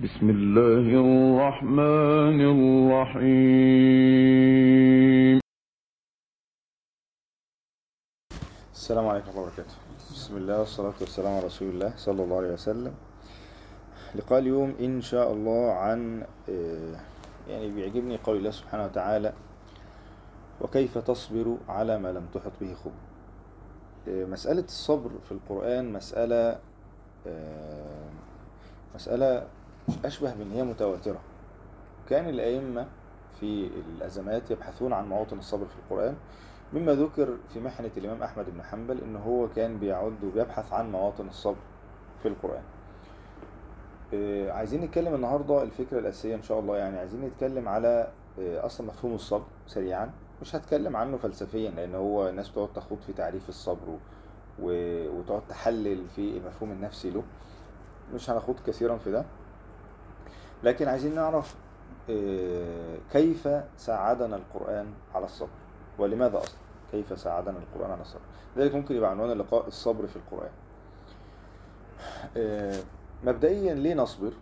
بسم الله الرحمن الرحيم السلام عليكم ورحمة الله وبركاته بسم الله والصلاة والسلام على رسول الله صلى الله عليه وسلم لقاء اليوم إن شاء الله عن آه، يعني بيعجبني قول الله سبحانه وتعالى وكيف تصبر على ما لم تحط به خبر آه، مسألة الصبر في القرآن مسألة آه، مسألة أشبه بأن هي متواترة كان الأئمة في الأزمات يبحثون عن مواطن الصبر في القرآن مما ذكر في محنة الإمام أحمد بن حنبل إن هو كان بيعد وبيبحث عن مواطن الصبر في القرآن آه، عايزين نتكلم النهاردة الفكرة الأساسية إن شاء الله يعني عايزين نتكلم على آه، أصلا مفهوم الصبر سريعا مش هتكلم عنه فلسفيا لأن هو الناس بتقعد تخوض في تعريف الصبر و- و- وتقعد تحلل في المفهوم النفسي له مش هنخوض كثيرا في ده لكن عايزين نعرف آه، كيف ساعدنا القرآن على الصبر ولماذا أصلا كيف ساعدنا القرآن على الصبر ذلك ممكن يبقى عنوان اللقاء الصبر في القرآن آه، مبدئيا ليه نصبر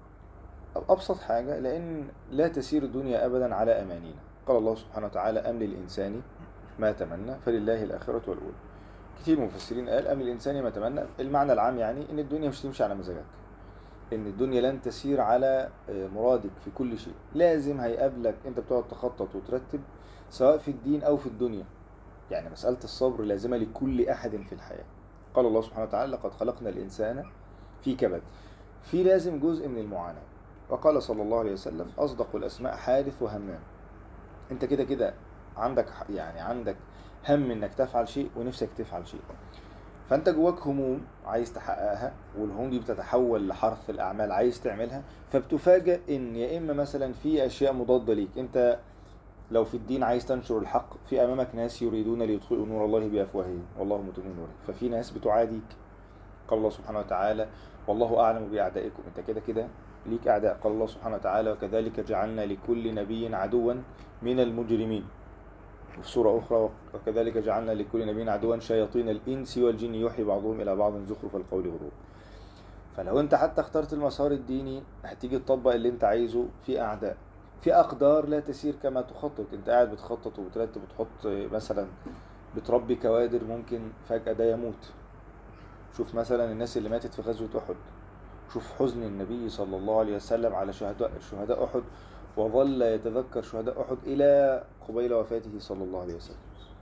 أبسط حاجة لأن لا تسير الدنيا أبدا على أمانينا قال الله سبحانه وتعالى أم للإنسان ما تمنى فلله الآخرة والأولى كثير من المفسرين قال أم للإنسان ما تمنى المعنى العام يعني إن الدنيا مش تمشي على مزاجك ان الدنيا لن تسير على آه، مرادك في كل شيء لازم هيقابلك انت بتقعد تخطط وترتب سواء في الدين او في الدنيا يعني مسألة الصبر لازمة لكل احد في الحياة قال الله سبحانه وتعالى لقد خلقنا الانسان في كبد في لازم جزء من المعاناة وقال صلى الله عليه وسلم اصدق الاسماء حارث وهمام انت كده كده عندك ح- يعني عندك هم انك تفعل شيء ونفسك تفعل شيء فانت جواك هموم عايز تحققها والهموم دي بتتحول لحرث الاعمال عايز تعملها فبتفاجئ ان يا اما مثلا في اشياء مضاده ليك انت لو في الدين عايز تنشر الحق في امامك ناس يريدون ليطفئوا نور الله بافواههم والله متم نوره ففي ناس بتعاديك قال الله سبحانه وتعالى والله اعلم باعدائكم انت كده كده ليك اعداء قال الله سبحانه وتعالى وكذلك جعلنا لكل نبي عدوا من المجرمين وفي سورة أخرى وكذلك جعلنا لكل نبي عدوا شياطين الإنس والجن يوحي بعضهم إلى بعض زخرف القول غرور فلو أنت حتى اخترت المسار الديني هتيجي تطبق اللي أنت عايزه في أعداء في أقدار لا تسير كما تخطط أنت قاعد بتخطط وبترتب وتحط مثلا بتربي كوادر ممكن فجأة ده يموت شوف مثلا الناس اللي ماتت في غزوة أحد شوف حزن النبي صلى الله عليه وسلم على شهداء شهداء أحد وظل يتذكر شهداء أحد إلى قبيل وفاته صلى الله عليه وسلم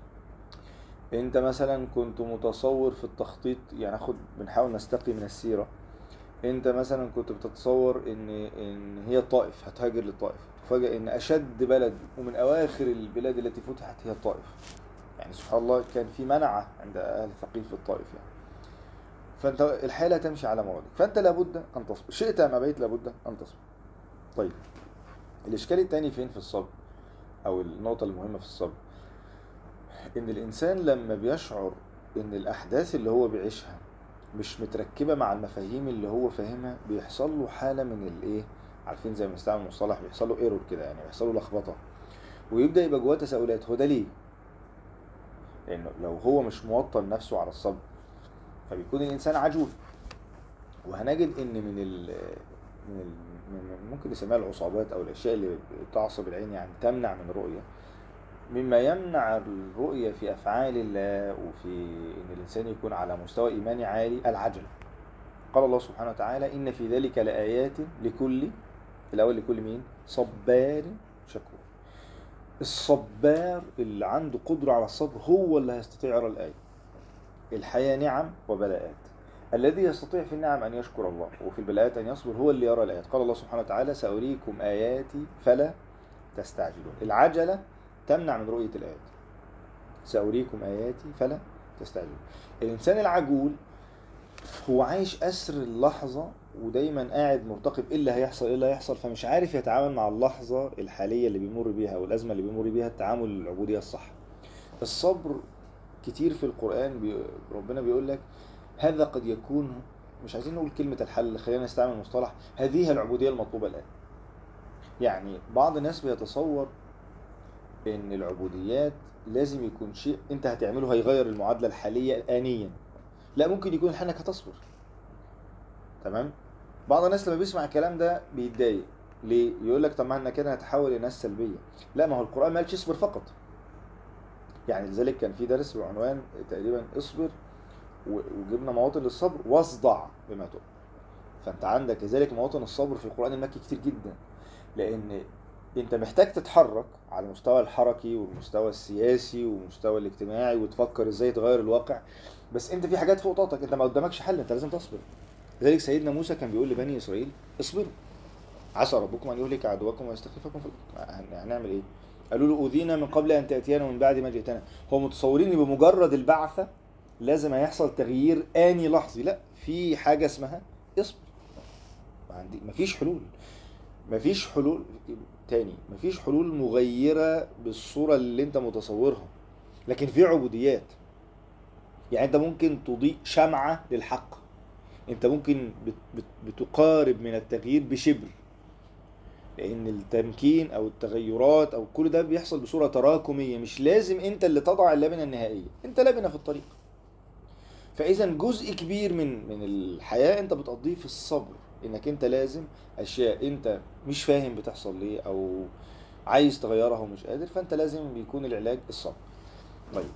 انت مثلا كنت متصور في التخطيط يعني اخد بنحاول نستقي من السيرة انت مثلا كنت بتتصور ان ان هي الطائف هتهاجر للطائف تفاجئ ان اشد بلد ومن اواخر البلاد التي فتحت هي الطائف يعني سبحان الله كان في منعة عند اهل ثقيف في الطائف يعني فانت الحياة لا تمشي على مرادك فانت لابد ان تصبر شئت ام ابيت لابد ان تصبر طيب الاشكال التاني فين في الصبر او النقطة المهمة في الصبر ان الانسان لما بيشعر ان الاحداث اللي هو بيعيشها مش متركبة مع المفاهيم اللي هو فاهمها بيحصل له حالة من الايه عارفين زي ما بنستعمل مصطلح بيحصل له ايرور كده يعني بيحصل له لخبطة ويبدأ يبقى جواه تساؤلات هو ده ليه؟ لانه لو هو مش موطن نفسه على الصبر فبيكون الانسان عجول وهنجد ان من ال من, ال من ممكن نسميها العصابات او الاشياء اللي تعصب العين يعني تمنع من الرؤيه مما يمنع الرؤية في أفعال الله وفي إن الإنسان يكون على مستوى إيماني عالي العجلة قال الله سبحانه وتعالى إن في ذلك لآيات لكل الأول لكل مين؟ صبار شكور الصبار اللي عنده قدرة على الصبر هو اللي هيستطيع يرى الآية الحياة نعم وبلاءات الذي يستطيع في النعم أن يشكر الله وفي البلاءات أن يصبر هو اللي يرى الآيات قال الله سبحانه وتعالى سأريكم آياتي فلا تستعجلون العجلة تمنع من رؤية الآيات سأريكم آياتي فلا تستعجلون الإنسان العجول هو عايش أسر اللحظة ودايما قاعد مرتقب إيه اللي هيحصل إيه اللي هيحصل فمش عارف يتعامل مع اللحظة الحالية اللي بيمر بيها والأزمة اللي بيمر بيها التعامل العبودية الصح الصبر كتير في القرآن بي ربنا بيقول لك هذا قد يكون مش عايزين نقول كلمة الحل خلينا نستعمل مصطلح هذه العبودية المطلوبة الآن يعني بعض الناس بيتصور ان العبوديات لازم يكون شيء انت هتعمله هيغير المعادله الحاليه انيا لا ممكن يكون انك هتصبر تمام بعض الناس لما بيسمع الكلام ده بيتضايق ليه يقول لك طب ما احنا كده هنتحول لناس سلبيه لا ما هو القران ما قالش اصبر فقط يعني لذلك كان في درس بعنوان تقريبا اصبر و- وجبنا مواطن للصبر واصدع بما تؤمر فانت عندك كذلك مواطن الصبر في القران المكي كتير جدا لان انت محتاج تتحرك على المستوى الحركي والمستوى السياسي والمستوى الاجتماعي وتفكر ازاي تغير الواقع بس انت في حاجات فوق طاقتك انت ما قدامكش حل انت لازم تصبر لذلك سيدنا موسى كان بيقول لبني اسرائيل اصبروا عسى ربكم ان يهلك عدوكم ويستخلفكم في الارض هن- هنعمل ايه قالوا له اوذينا من قبل ان تاتينا ومن بعد ما جئتنا هو متصورين ان بمجرد البعثه لازم هيحصل تغيير اني لحظي لا في حاجه اسمها اصبر ما عندي مفيش حلول مفيش حلول تاني مفيش حلول مغيرة بالصورة اللي انت متصورها لكن في عبوديات يعني انت ممكن تضيء شمعة للحق انت ممكن بت- بت- بتقارب من التغيير بشبر لان التمكين او التغيرات او كل ده بيحصل بصورة تراكمية مش لازم انت اللي تضع اللبنة النهائية انت لبنة في الطريق فاذا جزء كبير من من الحياه انت بتقضيه في الصبر انك انت لازم اشياء انت مش فاهم بتحصل ليه او عايز تغيرها ومش قادر فانت لازم بيكون العلاج الصبر طيب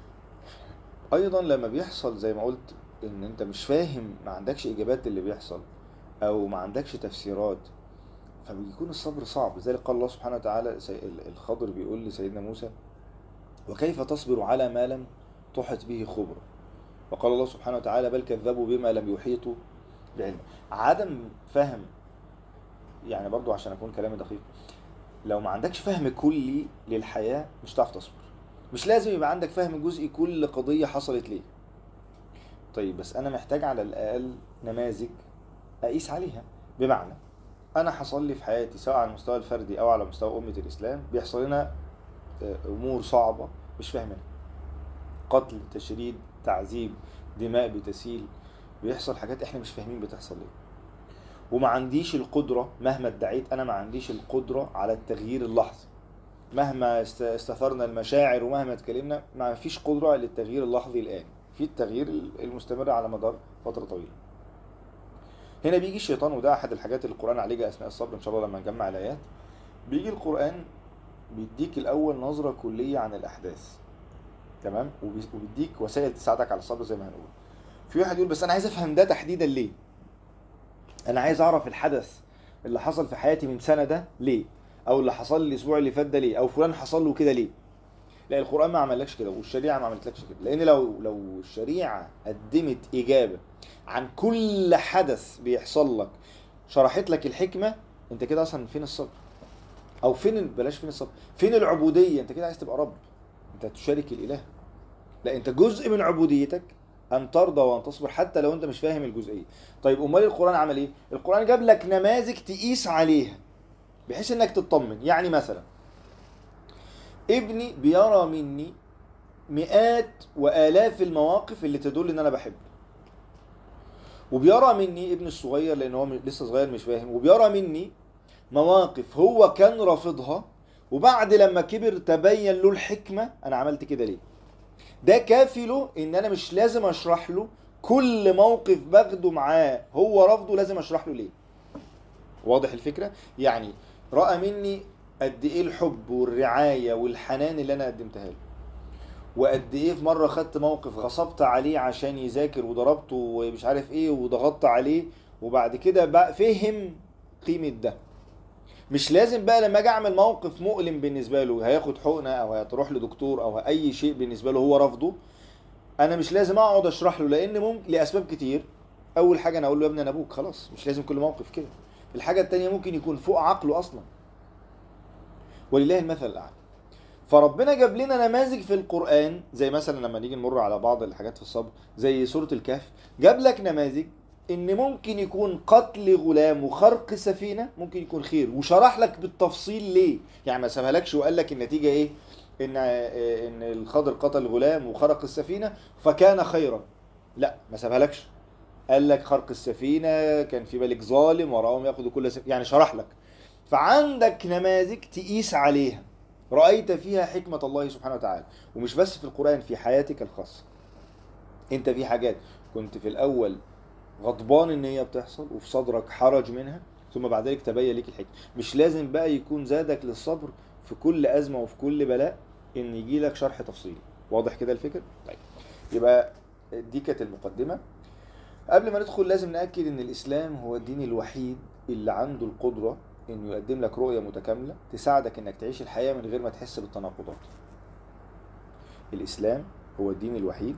ايضا لما بيحصل زي ما قلت ان انت مش فاهم ما عندكش اجابات اللي بيحصل او ما عندكش تفسيرات فبيكون الصبر صعب لذلك قال الله سبحانه وتعالى سي- الخضر بيقول لسيدنا موسى وكيف تصبر على ما لم تحط به خبرا وقال الله سبحانه وتعالى بل كذبوا بما لم يحيطوا بعلمه عدم فهم يعني برضو عشان اكون كلامي دقيق لو ما عندكش فهم كلي للحياة مش هتعرف تصبر مش لازم يبقى عندك فهم جزئي كل قضية حصلت ليه طيب بس انا محتاج على الاقل نماذج اقيس عليها بمعنى انا حصل لي في حياتي سواء على المستوى الفردي او على مستوى امة الاسلام بيحصل لنا آه، امور صعبة مش فاهمينها قتل تشريد تعذيب دماء بتسيل بيحصل حاجات احنا مش فاهمين بتحصل ليه وما عنديش القدرة مهما ادعيت انا ما عنديش القدرة على التغيير اللحظي مهما است- استثرنا المشاعر ومهما اتكلمنا ما فيش قدرة للتغيير اللحظي الآن في التغيير المستمر على مدار فترة طويلة هنا بيجي الشيطان وده أحد الحاجات اللي القرآن عالجها أثناء الصبر إن شاء الله لما نجمع الآيات بيجي القرآن بيديك الأول نظرة كلية عن الأحداث تمام وبي- وبيديك وسائل تساعدك على الصبر زي ما هنقول في واحد يقول بس أنا عايز أفهم ده تحديدا ليه أنا عايز أعرف الحدث اللي حصل في حياتي من سنة ده ليه او اللي حصل لي الاسبوع اللي فات ده ليه او فلان حصل له كده ليه لا القران ما عملكش كده والشريعه ما عملتلكش كده لان لو لو الشريعه قدمت اجابه عن كل حدث بيحصل لك شرحت لك الحكمه انت كده اصلا فين الصبر او فين ال- بلاش فين الصبر فين العبوديه انت كده عايز تبقى رب انت تشارك الاله لا انت جزء من عبوديتك ان ترضى وان تصبر حتى لو انت مش فاهم الجزئيه طيب امال القران عمل ايه القران جاب لك نماذج تقيس عليها بحيث انك تطمن يعني مثلا ابني بيرى مني مئات والاف المواقف اللي تدل ان انا بحبه وبيرى مني ابني الصغير لان هو لسه صغير مش فاهم وبيرى مني مواقف هو كان رافضها وبعد لما كبر تبين له الحكمه انا عملت كده ليه ده كافي له ان انا مش لازم اشرح له كل موقف باخده معاه هو رافضه لازم اشرح له ليه واضح الفكره يعني راى مني قد ايه الحب والرعايه والحنان اللي انا قدمتها له وقد ايه في مره خدت موقف غصبت عليه عشان يذاكر وضربته ومش عارف ايه وضغطت عليه وبعد كده بقى فهم قيمه ده مش لازم بقى لما اجي اعمل موقف مؤلم بالنسبه له هياخد حقنه او هتروح لدكتور او اي شيء بالنسبه له هو رافضه انا مش لازم اقعد اشرح له لان ممكن لاسباب كتير اول حاجه انا اقول له يا ابني انا ابوك خلاص مش لازم كل موقف كده الحاجه التانية ممكن يكون فوق عقله اصلا ولله المثل الاعلى فربنا جاب لنا نماذج في القران زي مثلا لما نيجي نمر على بعض الحاجات في الصبر زي سوره الكهف جاب لك نماذج ان ممكن يكون قتل غلام وخرق سفينه ممكن يكون خير وشرح لك بالتفصيل ليه يعني ما سابهالكش وقال لك النتيجه ايه ان ان الخضر قتل غلام وخرق السفينه فكان خيرا لا ما سابهالكش قال لك خرق السفينه كان في ملك ظالم وراهم ياخذوا كل سفينة. يعني شرح لك فعندك نماذج تقيس عليها رأيت فيها حكمة الله سبحانه وتعالى ومش بس في القرآن في حياتك الخاصة انت في حاجات كنت في الأول غضبان ان هي بتحصل وفي صدرك حرج منها ثم بعد ذلك تبين لك الحكمه مش لازم بقى يكون زادك للصبر في كل ازمه وفي كل بلاء ان يجي لك شرح تفصيلي واضح كده الفكر طيب يبقى دي كانت المقدمه قبل ما ندخل لازم ناكد ان الاسلام هو الدين الوحيد اللي عنده القدره انه يقدم لك رؤيه متكامله تساعدك انك تعيش الحياه من غير ما تحس بالتناقضات الاسلام هو الدين الوحيد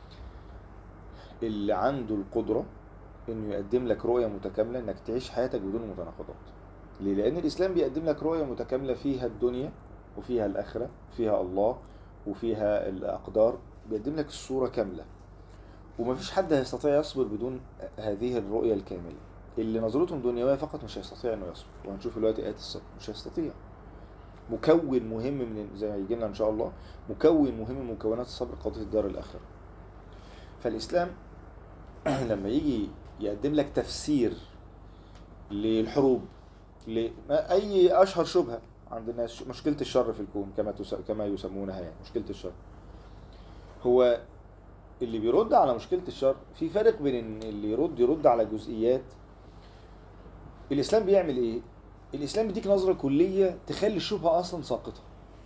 اللي عنده القدره انه يقدم لك رؤيه متكامله انك تعيش حياتك بدون متناقضات ليه لان الاسلام بيقدم لك رؤيه متكامله فيها الدنيا وفيها الاخره فيها الله وفيها الاقدار بيقدم لك الصوره كامله ومفيش حد هيستطيع يصبر بدون هذه الرؤيه الكامله اللي نظرتهم دنيويه فقط مش هيستطيع انه يصبر وهنشوف دلوقتي ايات الصبر مش هيستطيع مكون مهم من زي ما يجي لنا ان شاء الله مكون مهم من مكونات الصبر قضيه الدار الاخره فالاسلام لما يجي يقدم لك تفسير للحروب لأي أشهر شبهة عند الناس مشكلة الشر في الكون كما تس... كما يسمونها يعني مشكلة الشر هو اللي بيرد على مشكلة الشر في فرق بين ان اللي يرد يرد على جزئيات الإسلام بيعمل إيه؟ الإسلام بيديك نظرة كلية تخلي الشبهة أصلا ساقطة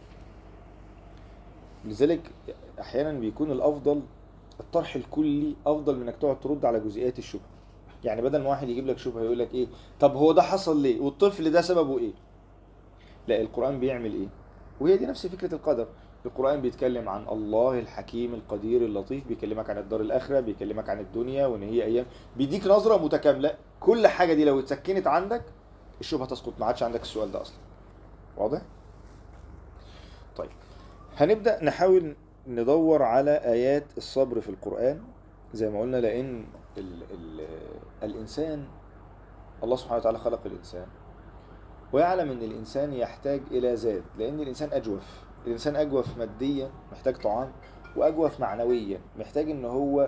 لذلك أحيانا بيكون الأفضل الطرح الكلي افضل من انك تقعد ترد على جزئيات الشبهه يعني بدل ما واحد يجيب لك شبهه يقول لك ايه طب هو ده حصل ليه والطفل ده سببه ايه لا القران بيعمل ايه وهي دي نفس فكره القدر القران بيتكلم عن الله الحكيم القدير اللطيف بيكلمك عن الدار الاخره بيكلمك عن الدنيا وان هي ايام بيديك نظره متكامله كل حاجه دي لو اتسكنت عندك الشبهه تسقط ما عادش عندك السؤال ده اصلا واضح طيب هنبدا نحاول ندور على آيات الصبر في القرآن زي ما قلنا لأن ال ال الإنسان الله سبحانه وتعالى خلق الإنسان ويعلم أن الإنسان يحتاج إلى زاد لأن الإنسان أجوف الإنسان أجوف ماديا محتاج طعام وأجوف معنويا محتاج أن هو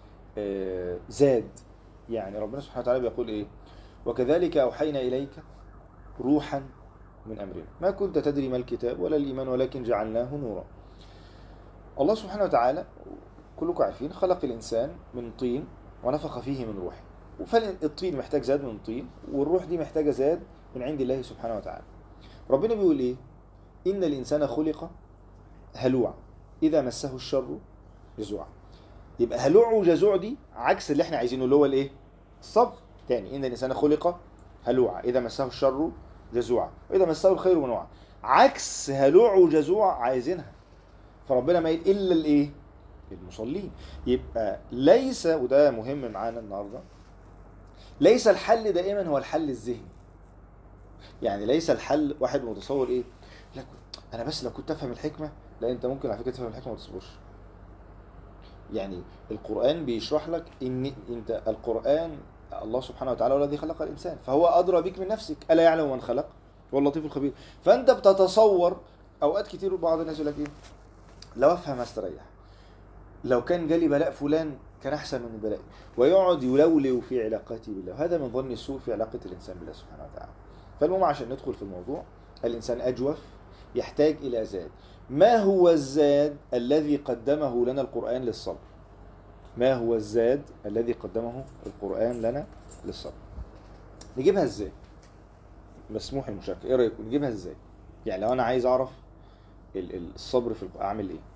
زاد يعني ربنا سبحانه وتعالى بيقول إيه وكذلك أوحينا إليك روحا من أمرنا ما كنت تدري ما الكتاب ولا الإيمان ولكن جعلناه نورا الله سبحانه وتعالى كلكم عارفين خلق الإنسان من طين ونفخ فيه من روحه فالطين محتاج زاد من طين والروح دي محتاجة زاد من عند الله سبحانه وتعالى ربنا بيقول إيه إن الإنسان خلق هلوعا إذا مسه الشر جزوعا يبقى هلوع وجزوع دي عكس اللي احنا عايزينه اللي هو الايه الصبر تاني إن الإنسان خلق هلوعا إذا مسه الشر جزوعا وإذا مسه الخير منوعا عكس هلوع وجزوع عايزينها فربنا ما يقول الا الايه المصلين يبقى ليس وده مهم معانا النهارده ليس الحل دائما هو الحل الذهني يعني ليس الحل واحد متصور ايه لا انا بس لو كنت افهم الحكمه لا انت ممكن على فكره تفهم الحكمه وما تصبرش يعني القران بيشرح لك ان انت القران الله سبحانه وتعالى هو الذي خلق الانسان فهو ادرى بك من نفسك الا يعلم من خلق هو اللطيف الخبير فانت بتتصور اوقات كتير بعض الناس يقول لك ايه لو افهم استريح لو كان جالي بلاء فلان كان احسن من البلاء ويقعد يلولو في علاقته بالله هذا من ظن السوء في علاقه الانسان بالله سبحانه وتعالى فالمهم عشان ندخل في الموضوع الانسان اجوف يحتاج الى زاد ما هو الزاد الذي قدمه لنا القران للصبر ما هو الزاد الذي قدمه القران لنا للصبر نجيبها ازاي مسموح المشاركه ايه رايكم نجيبها ازاي يعني لو انا عايز اعرف الصبر في القرآن اعمل ايه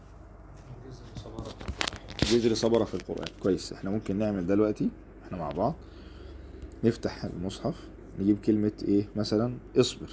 جذر صبر في القرآن كويس احنا ممكن نعمل ده دلوقتي احنا مع بعض نفتح المصحف نجيب كلمة ايه مثلا اصبر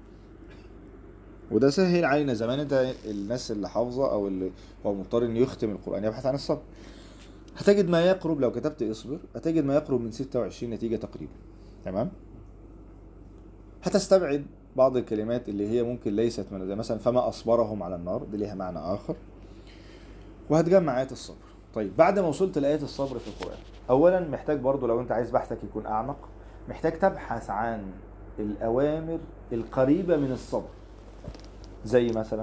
وده سهل علينا زمان انت الناس اللي حافظة او اللي هو مضطر انه يختم القرآن يبحث عن الصبر هتجد ما يقرب لو كتبت اصبر هتجد ما يقرب من 26 نتيجة تقريبا تمام هتستبعد بعض الكلمات اللي هي ممكن ليست من زي مثلا فما أصبرهم على النار دي ليها معنى آخر وهتجمع آيات الصبر طيب بعد ما وصلت لآيات الصبر في القرآن أولا محتاج برضو لو أنت عايز بحثك يكون أعمق محتاج تبحث عن الأوامر القريبة من الصبر زي مثلا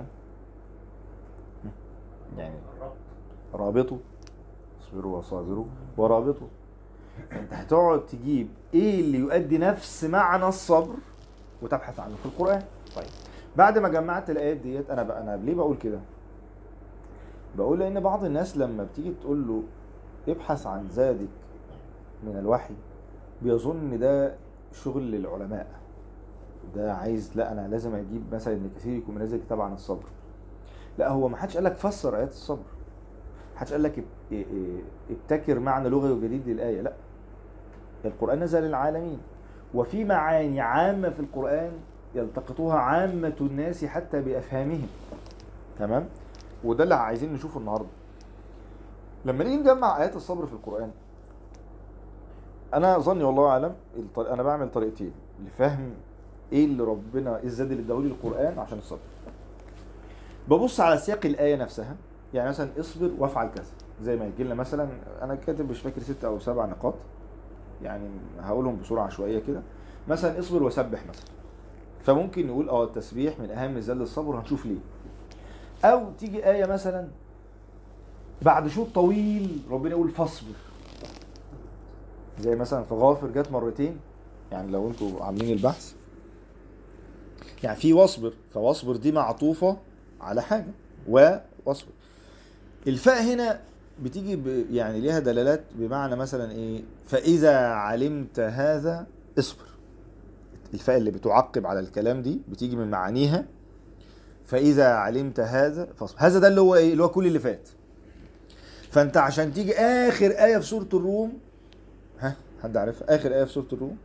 يعني رابطوا اصبروا وصابروا ورابطوا انت هتقعد تجيب ايه اللي يؤدي نفس معنى الصبر وتبحث عنه في القرآن طيب بعد ما جمعت الآيات ديت أنا بقى أنا ليه بقول كده؟ بقول لأن بعض الناس لما بتيجي تقول له ابحث عن زادك من الوحي بيظن ان ده شغل للعلماء ده عايز لا انا لازم اجيب مثلا ابن كثير يكون منزل كتاب عن الصبر لا هو ما حدش قال لك فسر ايات الصبر ما حدش قال لك اب- اه- اه- ابتكر معنى لغوي جديد للايه لا القران نزل للعالمين وفي معاني عامه في القران يلتقطوها عامه الناس حتى بافهامهم تمام وده اللي عايزين نشوفه النهارده لما نيجي نجمع ايات الصبر في القران انا ظني والله اعلم الطر- انا بعمل طريقتين لفهم ايه اللي ربنا ايه الزاد اللي اداهولي القران عشان الصبر ببص على سياق الايه نفسها يعني مثلا اصبر وافعل كذا زي ما يجي لنا مثلا انا كاتب مش فاكر ست او سبع نقاط يعني هقولهم بسرعه عشوائيه كده مثلا اصبر وسبح مثلا فممكن نقول اه التسبيح من اهم زاد الصبر هنشوف ليه او تيجي ايه مثلا بعد شوط طويل ربنا يقول فاصبر زي مثلا في غافر جت مرتين يعني لو انتوا عاملين البحث يعني في واصبر فواصبر دي معطوفة على حاجة واصبر الفاء هنا بتيجي ب يعني ليها دلالات بمعنى مثلا ايه فإذا علمت هذا اصبر الفاء اللي بتعقب على الكلام دي بتيجي من معانيها فإذا علمت هذا فاصبر هذا ده اللي هو ايه اللي هو كل اللي فات فانت عشان تيجي اخر آية في سورة الروم ها حد عارفها اخر آية في سورة الروم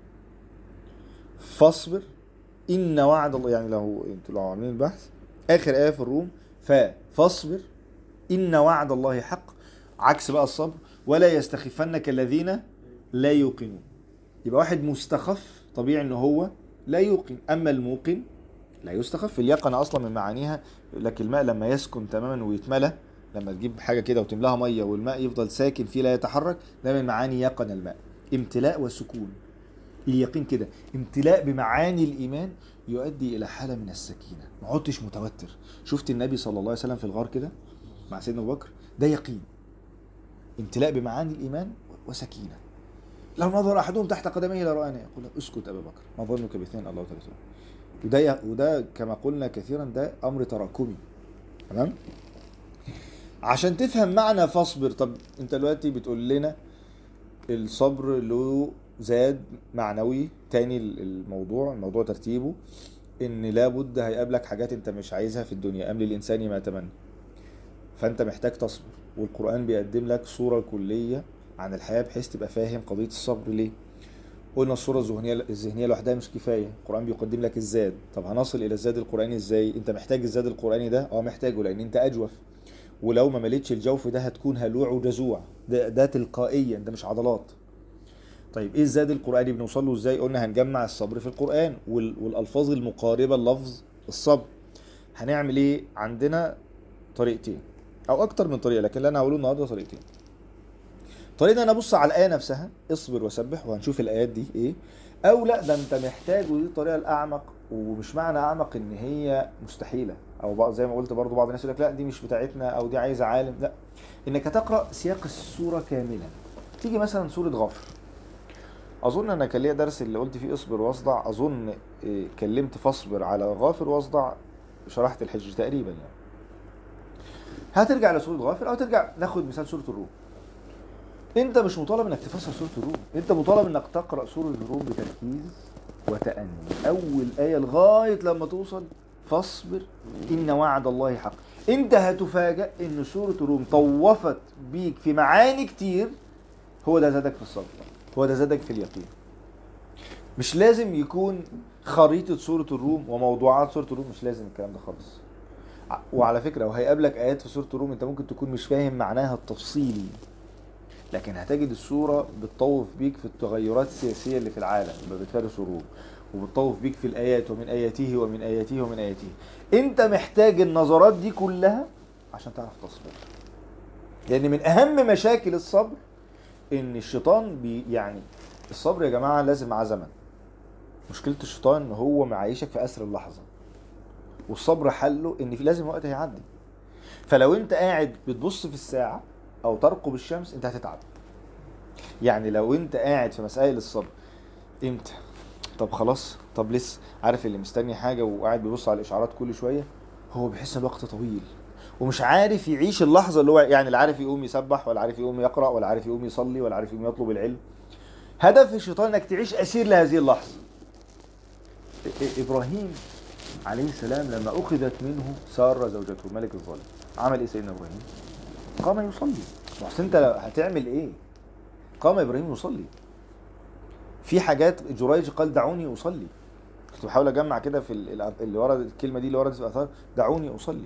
فاصبر ان وعد الله يعني لو انتوا لو عاملين البحث اخر ايه في الروم ف فاصبر ان وعد الله حق عكس بقى الصبر ولا يستخفنك الذين لا يوقنون يبقى واحد مستخف طبيعي ان هو لا يوقن اما الموقن لا يستخف اليقن اصلا من معانيها يقول لك الماء لما يسكن تماما ويتملى لما تجيب حاجه كده وتملاها ميه والماء يفضل ساكن فيه لا يتحرك ده من معاني يقن الماء امتلاء وسكون اليقين كده امتلاء بمعاني الايمان يؤدي الى حاله من السكينه ما عدتش متوتر شفت النبي صلى الله عليه وسلم في الغار كده مع سيدنا ابو بكر ده يقين امتلاء بمعاني الايمان وسكينه لو نظر احدهم تحت قدميه لرآنا يقول له اسكت ابا بكر ما ظنك باثنين الله ثالثهم وده وده كما قلنا كثيرا ده امر تراكمي تمام عشان تفهم معنى فاصبر طب انت دلوقتي بتقول لنا الصبر له زاد معنوي تاني الموضوع الموضوع ترتيبه ان لابد هيقابلك حاجات انت مش عايزها في الدنيا ام للانسان ما يتمنى فانت محتاج تصبر والقران بيقدم لك صوره كليه عن الحياه بحيث تبقى فاهم قضيه الصبر ليه قلنا الصوره الذهنيه الذهنيه لوحدها مش كفايه القران بيقدم لك الزاد طب هنصل الى الزاد القراني ازاي انت محتاج الزاد القراني ده اه محتاجه لان انت اجوف ولو ما مليتش الجوف ده هتكون هلوع وجزوع ده, ده تلقائيا ده مش عضلات طيب ايه الزاد القراني بنوصل له ازاي قلنا هنجمع الصبر في القران وال- والالفاظ المقاربه للفظ الصبر هنعمل ايه عندنا طريقتين او اكتر من طريقه لكن اللي انا هقوله النهارده طريقتين طريقه انا ابص على الايه نفسها اصبر وسبح وهنشوف الايات دي ايه او لا ده انت محتاج ودي الطريقه الاعمق ومش معنى اعمق ان هي مستحيله او بعض زي ما قلت برضو بعض الناس يقول لك لا دي مش بتاعتنا او دي عايزه عالم لا انك تقرا سياق السوره كاملا تيجي مثلا سوره غافر اظن انا كان ليا درس اللي قلت فيه اصبر واصدع اظن إيه، كلمت فاصبر على غافر واصدع شرحت الحج تقريبا يعني هترجع لسوره غافر او ترجع ناخد مثال سوره الروم انت مش مطالب انك تفسر سوره الروم انت مطالب انك تقرا سوره الروم بتركيز وتأني اول ايه لغايه لما توصل فاصبر ان وعد الله حق انت هتفاجأ ان سوره الروم طوفت بيك في معاني كتير هو ده زادك في الصبر هو ده زادك في اليقين مش لازم يكون خريطة سورة الروم وموضوعات سورة الروم مش لازم الكلام ده خالص ع- وعلى فكرة وهيقابلك آيات في سورة الروم انت ممكن تكون مش فاهم معناها التفصيلي لكن هتجد السورة بتطوف بيك في التغيرات السياسية اللي في العالم لما بتفارس الروم وبتطوف بيك في الآيات ومن آياته ومن آياته ومن آياته انت محتاج النظرات دي كلها عشان تعرف تصبر لأن من أهم مشاكل الصبر ان الشيطان بي يعني الصبر يا جماعه لازم مع زمن مشكله الشيطان ان هو معيشك في اسر اللحظه والصبر حله ان في لازم وقت هيعدي فلو انت قاعد بتبص في الساعه او ترقب الشمس انت هتتعب يعني لو انت قاعد في مسائل الصبر امتى طب خلاص طب لسه عارف اللي مستني حاجه وقاعد بيبص على الاشعارات كل شويه هو بيحس الوقت طويل ومش عارف يعيش اللحظه اللي هو يعني لا عارف يقوم يسبح ولا عارف يقوم يقرا ولا عارف يقوم يصلي ولا عارف يقوم يطلب العلم هدف الشيطان انك تعيش اسير لهذه اللحظه إ- إ- ابراهيم عليه السلام لما اخذت منه ساره زوجته الملك الظالم عمل ايه سيدنا ابراهيم قام يصلي ما أصل انت هتعمل ايه قام ابراهيم يصلي في حاجات جريج قال دعوني اصلي كنت بحاول اجمع كده في ال- ال- اللي ورد الكلمه دي اللي وردت في الاثار دعوني اصلي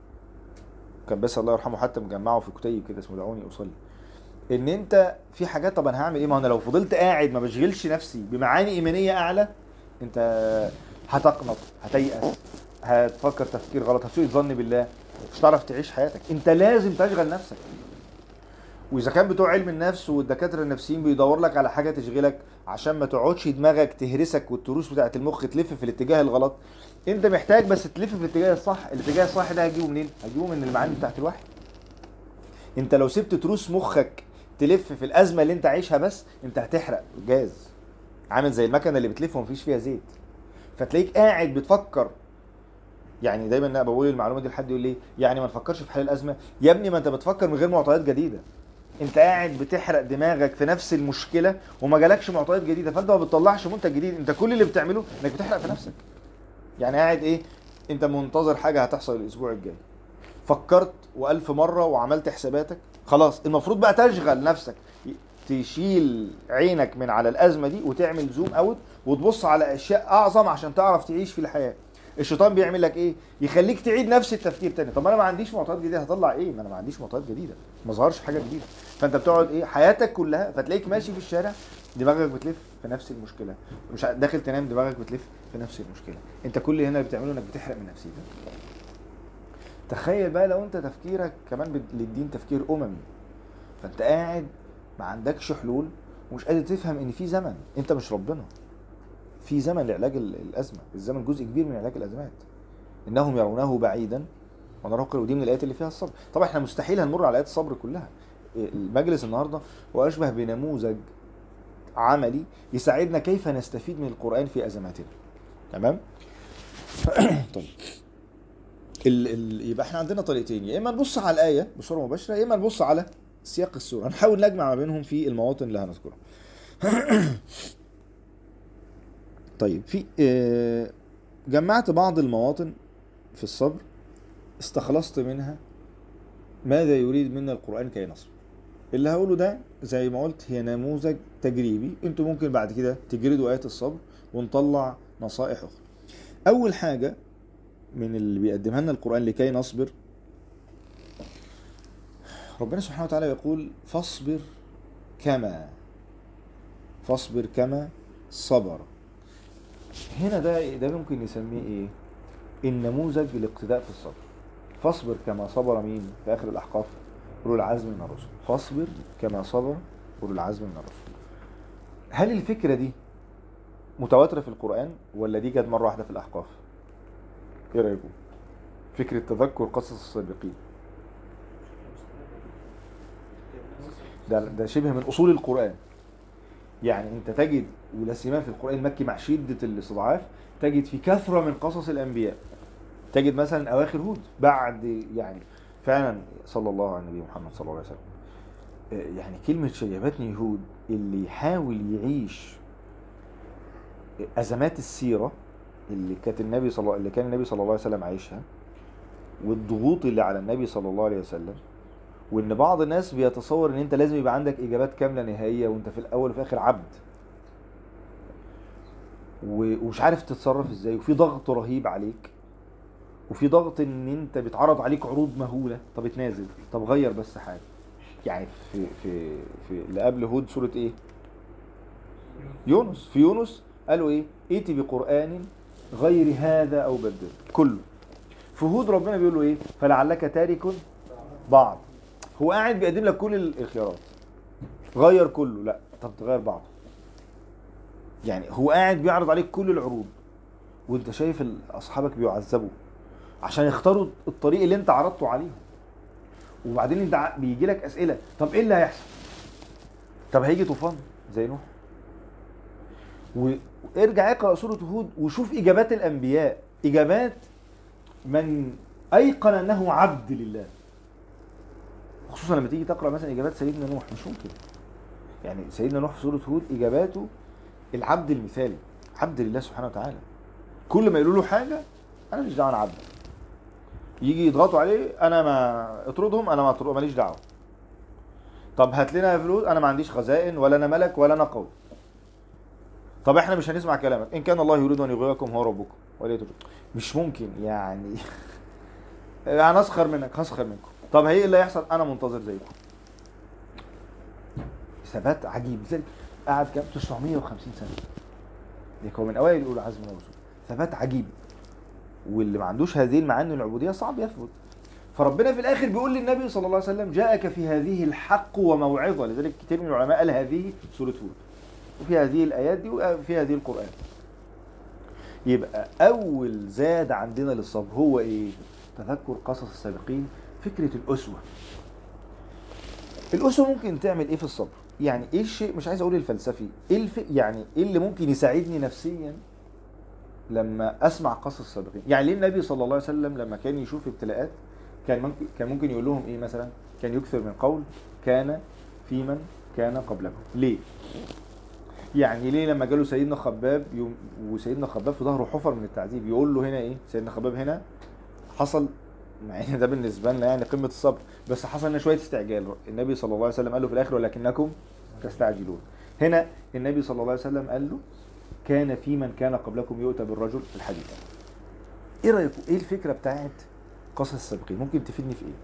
كان بس الله يرحمه حتى مجمعه في كتيب كده اسمه دعوني اصلي ان انت في حاجات طب انا هعمل ايه ما انا لو فضلت قاعد ما بشغلش نفسي بمعاني ايمانيه اعلى انت هتقنط هتيأس هتفكر تفكير غلط هتسوء الظن بالله مش هتعرف تعيش حياتك انت لازم تشغل نفسك واذا كان بتوع علم النفس والدكاتره النفسيين بيدور لك على حاجه تشغلك عشان ما تقعدش دماغك تهرسك والتروس بتاعه المخ تلف في الاتجاه الغلط انت محتاج بس تلف في الاتجاه الصح الاتجاه الصح ده هتجيبه منين هتجيبه من المعاني بتاعت الوحي انت لو سبت تروس مخك تلف في الازمه اللي انت عايشها بس انت هتحرق جاز عامل زي المكنه اللي بتلف ومفيش فيها زيت فتلاقيك قاعد بتفكر يعني دايما انا بقول المعلومه دي لحد يقول لي يعني ما نفكرش في حل الازمه يا ابني ما انت بتفكر من غير معطيات جديده انت قاعد بتحرق دماغك في نفس المشكله وما جالكش معطيات جديده فانت ما بتطلعش منتج جديد انت كل اللي بتعمله انك بتحرق في نفسك يعني قاعد ايه انت منتظر حاجه هتحصل الاسبوع الجاي فكرت والف مره وعملت حساباتك خلاص المفروض بقى تشغل نفسك تشيل عينك من على الازمه دي وتعمل زوم اوت وتبص على اشياء اعظم عشان تعرف تعيش في الحياه الشيطان بيعمل لك ايه يخليك تعيد نفس التفكير تاني طب انا ما عنديش معطيات جديده هطلع ايه ما انا ما عنديش معطيات جديده ما ظهرش حاجه جديده فانت بتقعد ايه حياتك كلها فتلاقيك ماشي في الشارع دماغك بتلف في نفس المشكله مش ع- داخل تنام دماغك بتلف في نفس المشكله انت كل اللي هنا اللي بتعمله انك بتحرق من نفسيتك تخيل بقى لو انت تفكيرك كمان بت- للدين تفكير اممي فانت قاعد ما عندكش حلول ومش قادر تفهم ان في زمن انت مش ربنا في زمن لعلاج ال- الازمه الزمن جزء كبير من علاج الازمات انهم يرونه بعيدا ونراه قريب ودي من الايات اللي فيها الصبر طبعا احنا مستحيل هنمر على ايات الصبر كلها المجلس النهارده هو اشبه بنموذج عملي يساعدنا كيف نستفيد من القران في ازماتنا تمام طيب ال ال يبقى احنا عندنا طريقتين يا اما نبص على الايه بصوره مباشره يا اما نبص على سياق السوره هنحاول نجمع ما بينهم في المواطن اللي هنذكرها طيب في آه، جمعت بعض المواطن في الصبر استخلصت منها ماذا يريد منا القرآن كي نصبر اللي هقوله ده زي ما قلت هي نموذج تجريبي انتوا ممكن بعد كده تجردوا آيات الصبر ونطلع نصائح أخرى أول حاجة من اللي بيقدمها لنا القرآن لكي نصبر ربنا سبحانه وتعالى يقول فاصبر كما فاصبر كما صبر هنا ده ده ممكن نسميه ايه النموذج الاقتداء في الصبر فاصبر كما صبر مين في اخر الاحقاف اولو العزم من الرسل فاصبر كما صبر اولو العزم من الرسل هل الفكره دي متواتره في القران ولا دي جت مره واحده في الاحقاف ايه رايكم فكره تذكر قصص السابقين ده ده شبه من اصول القران يعني انت تجد ولا سيما في القران المكي مع شده الاستضعاف تجد في كثره من قصص الانبياء تجد مثلا اواخر هود بعد يعني فعلا صلى الله على النبي محمد صلى الله عليه وسلم آه، يعني كلمه شيبتني هود اللي يحاول يعيش ازمات السيره اللي كانت النبي صلى الله اللي كان النبي صلى الله عليه وسلم عايشها والضغوط اللي على النبي صلى الله عليه وسلم وان بعض الناس بيتصور ان انت لازم يبقى عندك اجابات كامله نهائيه وانت في الاول وفي الاخر عبد و- ومش عارف تتصرف ازاي وفي ضغط رهيب عليك وفي ضغط ان انت بيتعرض عليك عروض مهوله طب اتنازل طب غير بس حاجه يعني في في في اللي قبل هود سوره ايه يونس في يونس قالوا ايه ائتي بقران غير هذا او بدل كله في هود ربنا بيقول له ايه فلعلك تارك بعض هو قاعد بيقدم لك كل ال- الخيارات غير كله لا طب تغير بعضه يعني هو قاعد بيعرض عليك كل العروض وانت شايف ال- اصحابك بيعذبوا عشان يختاروا الطريق اللي انت عرضته عليهم وبعدين انت ع- بيجي لك اسئله طب ايه اللي هيحصل طب هيجي طوفان زي نوح و- وارجع اقرا سوره هود وشوف اجابات الانبياء اجابات من ايقن انه عبد لله خصوصا لما تيجي تقرا مثلا اجابات سيدنا نوح مش ممكن يعني سيدنا نوح في سوره هود اجاباته العبد المثالي عبد لله سبحانه وتعالى كل ما يقولوا له حاجه انا مش دعوه انا عبد يجي يضغطوا عليه انا ما اطردهم انا ما اطرد ماليش دعوه طب هات لنا فلوس انا ما عنديش خزائن ولا انا ملك ولا انا قوي طب احنا مش هنسمع كلامك ان كان الله يريد ان يغويكم هو ربكم ولا تريد مش ممكن يعني انا اسخر منك هسخر منكم طب هي إيه اللي هيحصل انا منتظر زيكم ثبات عجيب لذلك قعد كام 950 سنه لذلك هو من اوائل اولو عزم من الرسل ثبات عجيب واللي ما عندوش هذه المعاني العبوديه صعب يثبت فربنا في الاخر بيقول للنبي صلى الله عليه وسلم جاءك في هذه الحق وموعظه لذلك كتير من العلماء قال هذه سوره هود وفي هذه الايات دي وفي هذه القران يبقى اول زاد عندنا للصبر هو ايه تذكر قصص السابقين فكره الاسوه الاسوه ممكن تعمل ايه في الصبر يعني ايه الشيء مش عايز اقول الفلسفي ايه الف... يعني ايه اللي ممكن يساعدني نفسيا لما اسمع قصص السابقين يعني ليه النبي صلى الله عليه وسلم لما كان يشوف ابتلاءات كان ممكن كان ممكن يقول لهم ايه مثلا كان يكثر من قول كان في من كان قبلكم ليه يعني ليه لما جاله سيدنا خباب يوم وسيدنا خباب في ظهره حفر من التعذيب يقول له هنا ايه سيدنا خباب هنا حصل مع ان ده بالنسبه لنا يعني قمه الصبر بس حصل لنا شويه استعجال النبي صلى الله عليه وسلم قال له في الاخر ولكنكم تستعجلون هنا النبي صلى الله عليه وسلم قال له كان في من كان قبلكم يؤتى بالرجل في الحديث ايه رايكم ايه الفكره بتاعت قصص السابقين ممكن تفيدني في ايه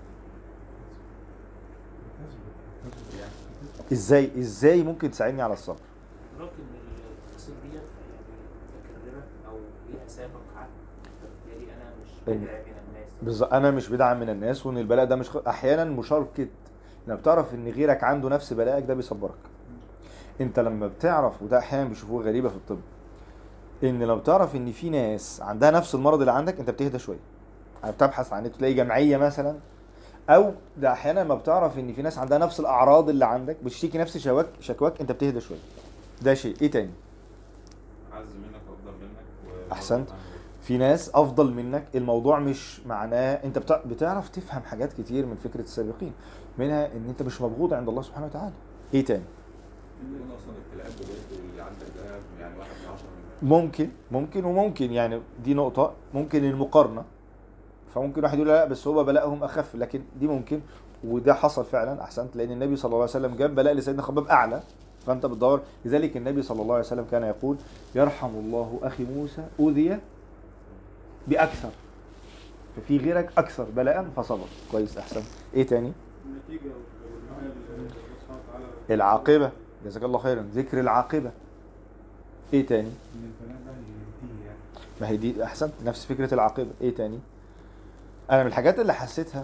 ازاي ازاي ممكن تساعدني على الصبر ادراك ان التفاصيل ديت يعني متكرره او ليها سابق عقل فبالتالي انا مش إن- بدعي من الناس بالظبط انا مش بدعم من الناس وان البلاء ده مش خ... احيانا مشاركه لما بتعرف ان غيرك عنده نفس بلاءك ده بيصبرك انت لما بتعرف وده احيانا بيشوفوه غريبه في الطب ان لو بتعرف ان في ناس عندها نفس المرض اللي عندك انت بتهدى شويه يعني بتبحث عن تلاقي جمعيه مثلا او ده احيانا لما بتعرف ان في ناس عندها نفس الاعراض اللي عندك بتشتكي نفس شواك شكواك انت بتهدى شويه ده شيء ايه تاني اعز منك وافضل منك و- أحسنت. في ناس افضل منك الموضوع مش معناه انت بتع- بتعرف تفهم حاجات كتير من فكره السابقين منها ان انت مش مبغوض عند الله سبحانه وتعالى ايه تاني يكون اصلا ابتلاءات بجد واللي عندك ده يعني واحد من عشرة من ممكن ممكن وممكن يعني دي نقطة ممكن المقارنة فممكن واحد يقول لا بس هو بلاءهم أخف لكن دي ممكن وده حصل فعلا أحسنت لأن النبي صلى الله عليه وسلم جاب بلاء لسيدنا خباب أعلى فأنت بتدور لذلك النبي صلى الله عليه وسلم كان يقول يرحم الله أخي موسى أوذي بأكثر ففي غيرك أكثر بلاء فصبر كويس أحسن إيه تاني النتيجة والنهاية اللي الله سبحانه وتعالى العاقبة جزاك الله خيرا ذكر العاقبة إيه تاني من البنات بقى ينتهي يعني ما هي دي احسنت نفس فكره العاقبه ايه تاني انا من الحاجات اللي حسيتها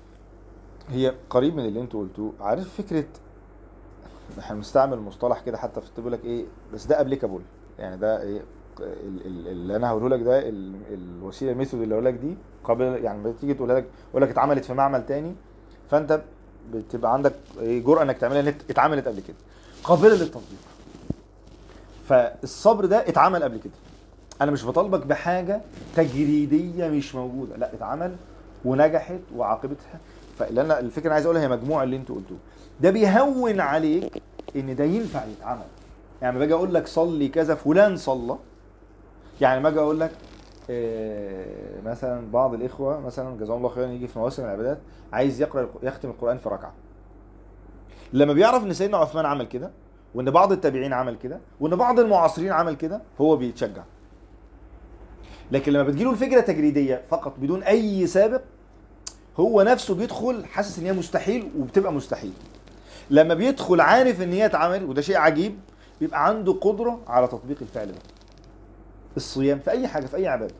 هي قريب من اللي انتوا قلتوه عارف فكره احنا بنستعمل مصطلح كده حتى في الطب يقول لك ايه بس ده ابليكابل يعني ده ايه ال- ال- اللي انا هقوله لك ده ال- الوسيله الميثود اللي هقول لك دي قابل يعني لما تيجي تقولها لك اقول لك اتعملت في معمل تاني فانت بتبقى عندك ايه جرأه انك تعملها ان اتعملت قبل كده قابله للتطبيق فالصبر ده اتعمل قبل كده انا مش بطالبك بحاجه تجريديه مش موجوده لا اتعمل ونجحت وعاقبتها فاللي انا الفكره اللي عايز اقولها هي مجموع اللي انتوا قلتوه ده بيهون عليك ان ده ينفع يتعمل يعني لما باجي اقول لك صلي كذا فلان صلى يعني لما اجي اقول لك آه، مثلا بعض الاخوه مثلا جزاهم الله خيرا يجي في مواسم العبادات عايز يقرا الق- يختم القران في ركعه لما بيعرف ان سيدنا عثمان عمل كده وان بعض التابعين عمل كده وان بعض المعاصرين عمل كده هو بيتشجع لكن لما بتجيله الفكره تجريديه فقط بدون اي سابق هو نفسه بيدخل حاسس ان هي مستحيل وبتبقى مستحيل لما بيدخل عارف ان هي اتعمل وده شيء عجيب بيبقى عنده قدره على تطبيق الفعل ده الصيام في اي حاجه في اي عباده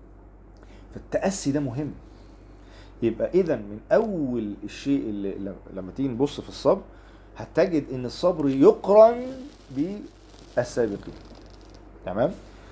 فالتاسي ده مهم يبقى اذا من اول الشيء اللي ل- لما تيجي نبص في الصبر هتجد ان الصبر يقرن بالسابقين تمام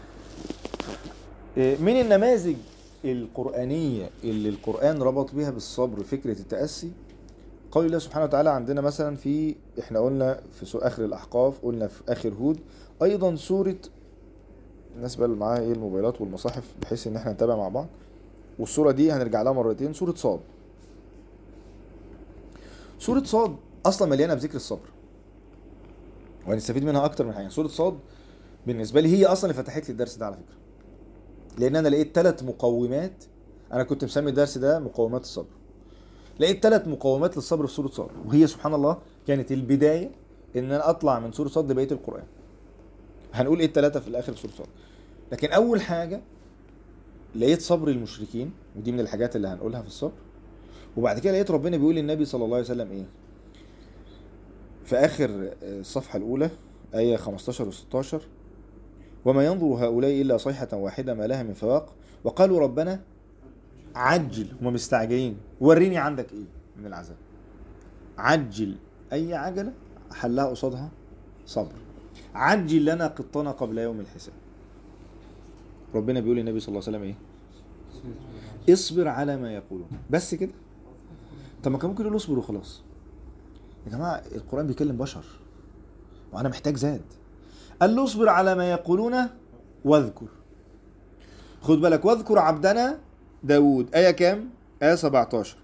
إيه، من النماذج القرآنية اللي القرآن ربط بها بالصبر فكرة التأسي قول الله سبحانه وتعالى عندنا مثلا في احنا قلنا في سو- آخر الأحقاف قلنا في آخر هود أيضا سورة الناس بقى اللي معاها ايه الموبايلات والمصاحف بحيث ان احنا نتابع مع بعض والسورة دي هنرجع لها مرتين سورة صاد سورة صاد أصلا مليانة بذكر الصبر وهنستفيد منها اكتر من حاجه سوره صاد بالنسبه لي هي اصلا اللي فتحت لي الدرس ده على فكره لان انا لقيت ثلاث مقومات انا كنت مسمي الدرس ده مقومات الصبر لقيت ثلاث مقومات للصبر في سوره صاد وهي سبحان الله كانت البدايه ان انا اطلع من سوره صاد لبقيه القران هنقول ايه الثلاثه في الاخر في سوره صاد لكن اول حاجه لقيت صبر المشركين ودي من الحاجات اللي هنقولها في الصبر وبعد كده لقيت ربنا بيقول للنبي صلى الله عليه وسلم ايه في اخر الصفحه الاولى ايه 15 و16 وما ينظر هؤلاء الا صيحه واحده ما لها من فواق وقالوا ربنا عجل هم مستعجلين وريني عندك ايه من العذاب عجل اي عجله حلها قصادها صبر عجل لنا قطنا قبل يوم الحساب ربنا بيقول للنبي صلى الله عليه وسلم ايه اصبر على ما يقولون بس كده طب ما كان ممكن يقول اصبر وخلاص يا جماعه القران بيكلم بشر وانا محتاج زاد قال له اصبر على ما يقولون واذكر خد بالك واذكر عبدنا داود آية كام؟ آية 17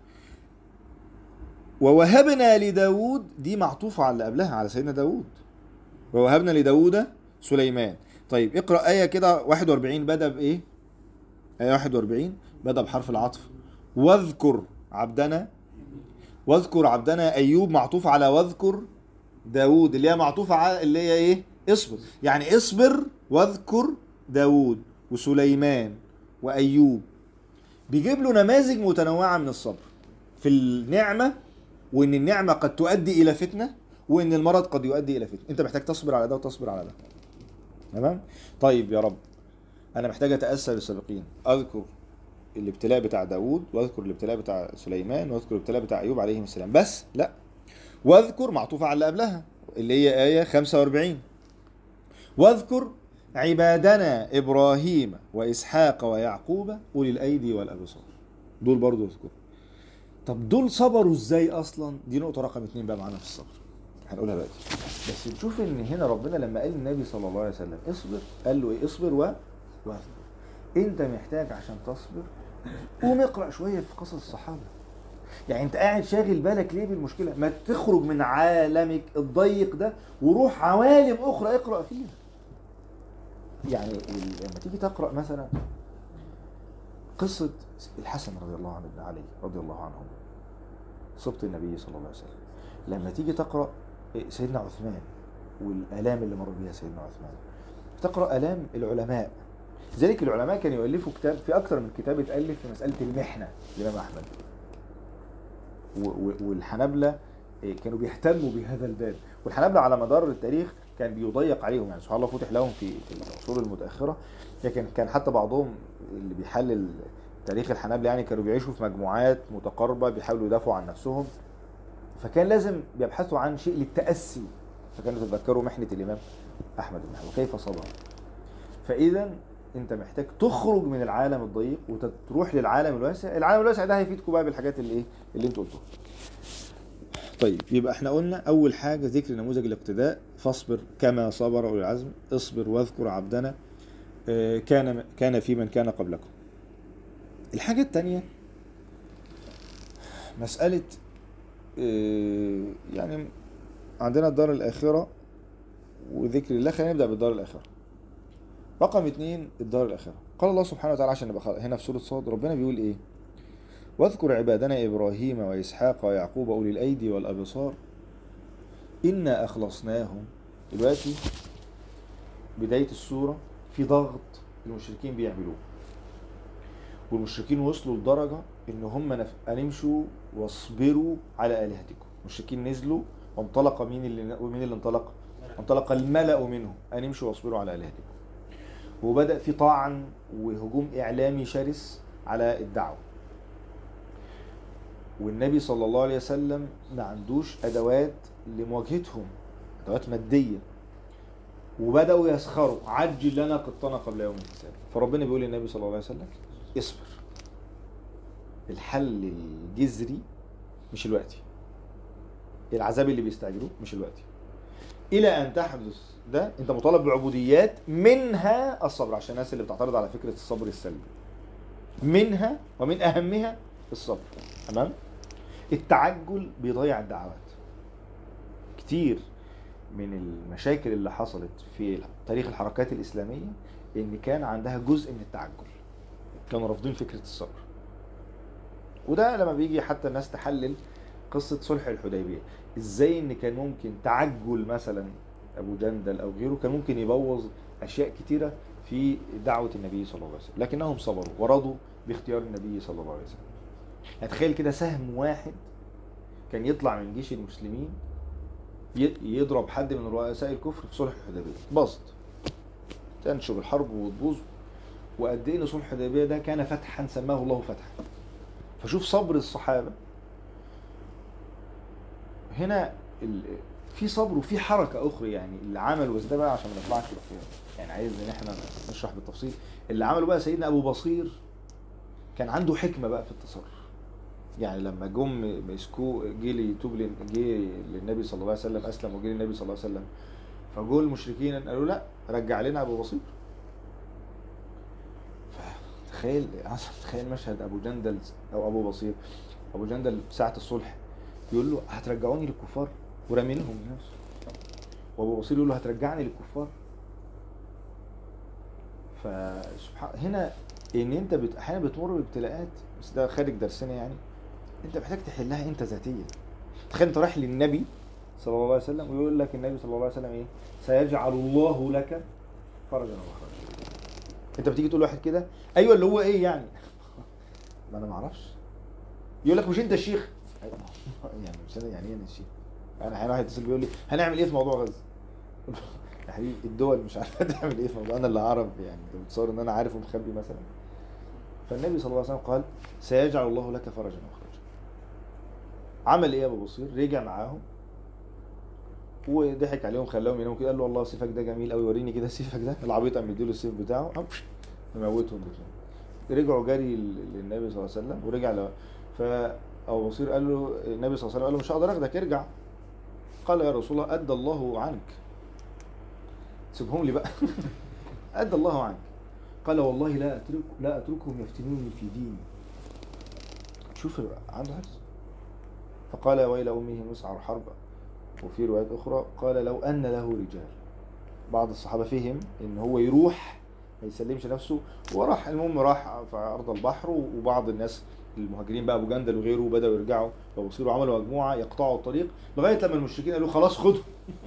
ووهبنا لداود دي معطوفة على اللي قبلها على سيدنا داود ووهبنا لداود سليمان طيب اقرأ آية كده 41 بدأ بإيه؟ آية 41 بدأ بحرف العطف واذكر عبدنا واذكر عبدنا أيوب معطوف على واذكر داود اللي هي معطوفة على اللي هي إيه؟ اصبر يعني اصبر واذكر داود وسليمان وأيوب بيجيب له نماذج متنوعة من الصبر في النعمة وإن النعمة قد تؤدي إلى فتنة وإن المرض قد يؤدي إلى فتنة أنت محتاج تصبر على ده وتصبر على ده تمام طيب يا رب أنا محتاج أتأسى بالسابقين أذكر الابتلاء بتاع داود واذكر الابتلاء بتاع سليمان واذكر الابتلاء بتاع أيوب عليهم السلام بس لا واذكر معطوفة على اللي قبلها اللي هي آية 45 واذكر عبادنا إبراهيم وإسحاق ويعقوب أولي الأيدي والأبصار دول برضو اذكر طب دول صبروا ازاي اصلا دي نقطة رقم اتنين بقى معانا في الصبر هنقولها دلوقتي بس نشوف ان هنا ربنا لما قال للنبي صلى الله عليه وسلم اصبر قال له ايه اصبر و واذكر انت محتاج عشان تصبر قوم اقرا شويه في قصص الصحابه يعني انت قاعد شاغل بالك ليه بالمشكله ما تخرج من عالمك الضيق ده وروح عوالم اخرى اقرا فيها يعني ال- لما تيجي تقرا مثلا قصه الحسن رضي الله عنه ابن علي رضي الله عنه سبط النبي صلى الله عليه وسلم لما تيجي تقرا سيدنا عثمان والالام اللي مر بها سيدنا عثمان تقرا الام العلماء لذلك العلماء كانوا يؤلفوا كتاب في اكثر من كتاب اتالف في مساله المحنه الامام احمد و- و- والحنابلة إيه، كانوا بيهتموا بهذا الباب والحنابلة على مدار التاريخ كان بيضيق عليهم يعني سبحان الله فتح لهم في في العصور المتأخرة لكن كان حتى بعضهم اللي بيحلل تاريخ الحنابلة يعني كانوا بيعيشوا في مجموعات متقاربة بيحاولوا يدافعوا عن نفسهم فكان لازم بيبحثوا عن شيء للتأسي فكانوا يتذكروا محنة الإمام أحمد بن حنبل وكيف صبر فإذا أنت محتاج تخرج من العالم الضيق وتروح للعالم الواسع العالم الواسع ده هيفيدكم بقى بالحاجات اللي إيه اللي أنتوا قلتوها طيب يبقى احنا قلنا اول حاجه ذكر نموذج الاقتداء فاصبر كما صبر اولي العزم اصبر واذكر عبدنا آه، كان كان في من كان قبلكم الحاجه الثانيه مساله آه، يعني عندنا الدار الاخره وذكر الله خلينا نبدا بالدار الاخره رقم اثنين الدار الاخره قال الله سبحانه وتعالى عشان نبقى خ- هنا في سوره صاد ربنا بيقول ايه واذكر عبادنا إبراهيم وإسحاق ويعقوب أولي الأيدي والأبصار إنا أخلصناهم دلوقتي بداية السورة في ضغط المشركين بيعملوه والمشركين وصلوا لدرجة إن هم نف... أن امشوا واصبروا على آلهتكم المشركين نزلوا وانطلق مين اللي مين اللي انطلق؟ انطلق الملأ منهم أن امشوا واصبروا على آلهتكم وبدأ في طعن وهجوم إعلامي شرس على الدعوة والنبي صلى الله عليه وسلم ما عندوش ادوات لمواجهتهم ادوات ماديه وبداوا يسخروا عجل لنا قطنا قبل يوم الحساب فربنا بيقول للنبي صلى الله عليه وسلم اصبر الحل الجذري مش الوقتي العذاب اللي بيستعجلوه مش الوقتي الى ان تحدث ده انت مطالب بعبوديات منها الصبر عشان الناس اللي بتعترض على فكره الصبر السلبي منها ومن اهمها الصبر تمام التعجل بيضيع الدعوات كتير من المشاكل اللي حصلت في تاريخ الحركات الإسلامية إن كان عندها جزء من التعجل كانوا رافضين فكرة الصبر وده لما بيجي حتى الناس تحلل قصة صلح الحديبية ازاي ان كان ممكن تعجل مثلا ابو جندل او غيره كان ممكن يبوظ اشياء كتيرة في دعوة النبي صلى الله عليه وسلم لكنهم صبروا ورضوا باختيار النبي صلى الله عليه وسلم يعني تخيل كده سهم واحد كان يطلع من جيش المسلمين ي- يضرب حد من رؤساء الكفر في صلح الحديبية بسط تنشب الحرب وتبوظ وقد ايه ان صلح الحديبية ده كان فتحا سماه الله فتحا فشوف صبر الصحابة هنا ال... في صبر وفي حركة أخرى يعني اللي عمله بس ده بقى عشان ما نطلعش في يعني عايز إن إحنا نشرح بالتفصيل اللي عمله بقى سيدنا أبو بصير كان عنده حكمة بقى في التصرف يعني لما جم مسكوه جه ليتوب لن- جه للنبي صلى الله عليه وسلم أسلم وجه للنبي صلى الله عليه وسلم فجول المشركين قالوا لا رجع لنا أبو بصير فتخيل اصلا تخيل مشهد ابو جندل او ابو بصير ابو جندل ساعه الصلح يقول له هترجعوني للكفار ورامي لهم نفسه وابو بصير يقول له هترجعني للكفار فسبحان هنا ان انت بت... احيانا بتمر بابتلاءات بس ده خارج درسنا يعني انت محتاج تحلها انت ذاتيا تخيل انت رايح للنبي صلى الله عليه وسلم ويقول لك النبي صلى الله عليه وسلم ايه سيجعل الله لك فرجا ومخرجا انت بتيجي تقول لواحد كده ايوه اللي هو ايه يعني ما انا ما اعرفش يقول لك مش انت الشيخ أيوة. يعني مش انا يعني ايه انا الشيخ انا احيانا واحد يتصل بيقول لي هنعمل ايه في موضوع غزه يا حبيبي الدول مش عارفه تعمل ايه في موضوع انا اللي اعرف يعني انت متصور ان انا عارف ومخبي مثلا فالنبي صلى الله عليه وسلم قال سيجعل الله لك فرجا ومخرجا عمل ايه يا ابو بصير رجع معاهم وضحك عليهم خلاهم يناموا كده قال له والله سيفك ده جميل قوي وريني كده سيفك ده العبيط قام مديله السيف بتاعه قام مموتهم بتوع. رجعوا جري لل- للنبي صلى الله عليه وسلم ورجع ل... فابو بصير قال له النبي صلى الله عليه وسلم قال له مش هقدر اخدك ارجع قال يا رسول الله ادى الله عنك سيبهم لي بقى ادى الله عنك قال والله لا اترك لا اتركهم يفتنوني في ديني شوف عنده حرص فقال يا ويل امه مسعر حربا وفي روايات أخرى قال لو أن له رجال بعض الصحابة فهم إن هو يروح ما يسلمش نفسه وراح المهم راح في أرض البحر وبعض الناس المهاجرين بقى أبو جندل وغيره بدأوا يرجعوا فبصيروا عملوا مجموعة يقطعوا الطريق لغاية لما المشركين قالوا خلاص خدهم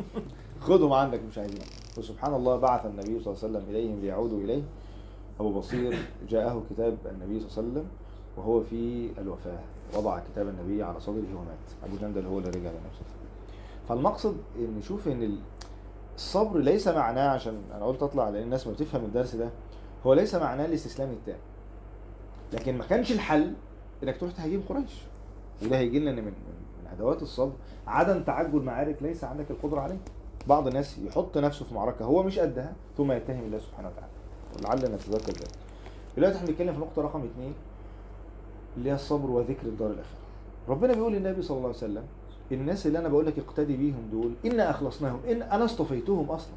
خدهم عندك مش عايزين وسبحان الله بعث النبي صلى الله عليه وسلم إليهم ليعودوا إليه أبو بصير جاءه كتاب النبي صلى الله عليه وسلم وهو في الوفاة وضع كتاب النبي على صدره ومات أبو جندل هو اللي رجع لنفسه فالمقصد ان نشوف ان ال- الصبر ليس معناه عشان انا قلت اطلع لان الناس ما بتفهم الدرس ده هو ليس معناه الاستسلام التام لكن ما كانش الحل انك تروح تهاجم قريش وده هيجي لنا إن من من من ادوات الصبر عدم تعجل معارك ليس عندك القدره عليه بعض الناس يحط نفسه في معركه هو مش قدها ثم يتهم الله سبحانه وتعالى ولعلنا نتذكر ذلك دلوقتي احنا بنتكلم في نقطه رقم اثنين اللي هي الصبر وذكر الدار الاخره ربنا بيقول للنبي صلى الله عليه وسلم الناس اللي انا بقول لك اقتدي بيهم دول ان اخلصناهم ان انا اصطفيتهم اصلا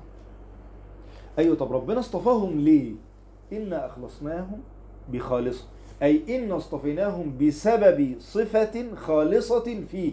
ايوه طب ربنا اصطفاهم ليه ان اخلصناهم بخالصه اي ان اصطفيناهم بسبب صفه خالصه فيه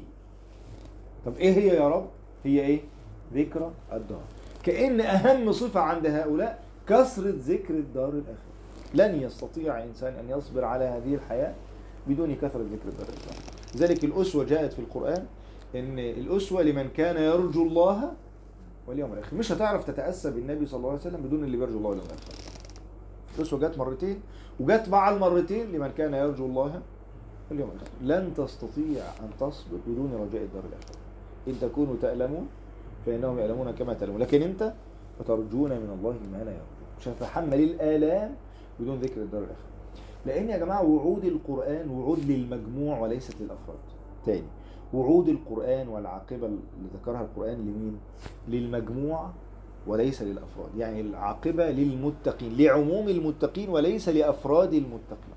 طب ايه هي يا رب هي ايه ذكرى الدار كأن أهم صفة عند هؤلاء كثرة ذكر الدار الآخرة لن يستطيع إنسان أن يصبر على هذه الحياة بدون كثرة ذكر الدار الآخرة لذلك الأسوة جاءت في القرآن إن الأسوة لمن كان يرجو الله واليوم الآخر مش هتعرف تتأسى بالنبي صلى الله عليه وسلم بدون اللي بيرجو الله واليوم الآخر الأسوة جت مرتين وجت مع المرتين لمن كان يرجو الله واليوم الآخر لن تستطيع أن تصبر بدون رجاء الدار الآخرة إن تكونوا تألمون فإنهم يألمون كما تألمون لكن أنت فترجون من الله ما لا يرجون مش هتتحمل الآلام بدون ذكر الدار الآخرة لأن يا جماعة وعود القرآن وعود للمجموع وليست للأفراد تاني وعود القرآن والعاقبة اللي ذكرها القرآن لمين؟ للمجموع وليس للأفراد يعني العاقبة للمتقين لعموم المتقين وليس لأفراد المتقين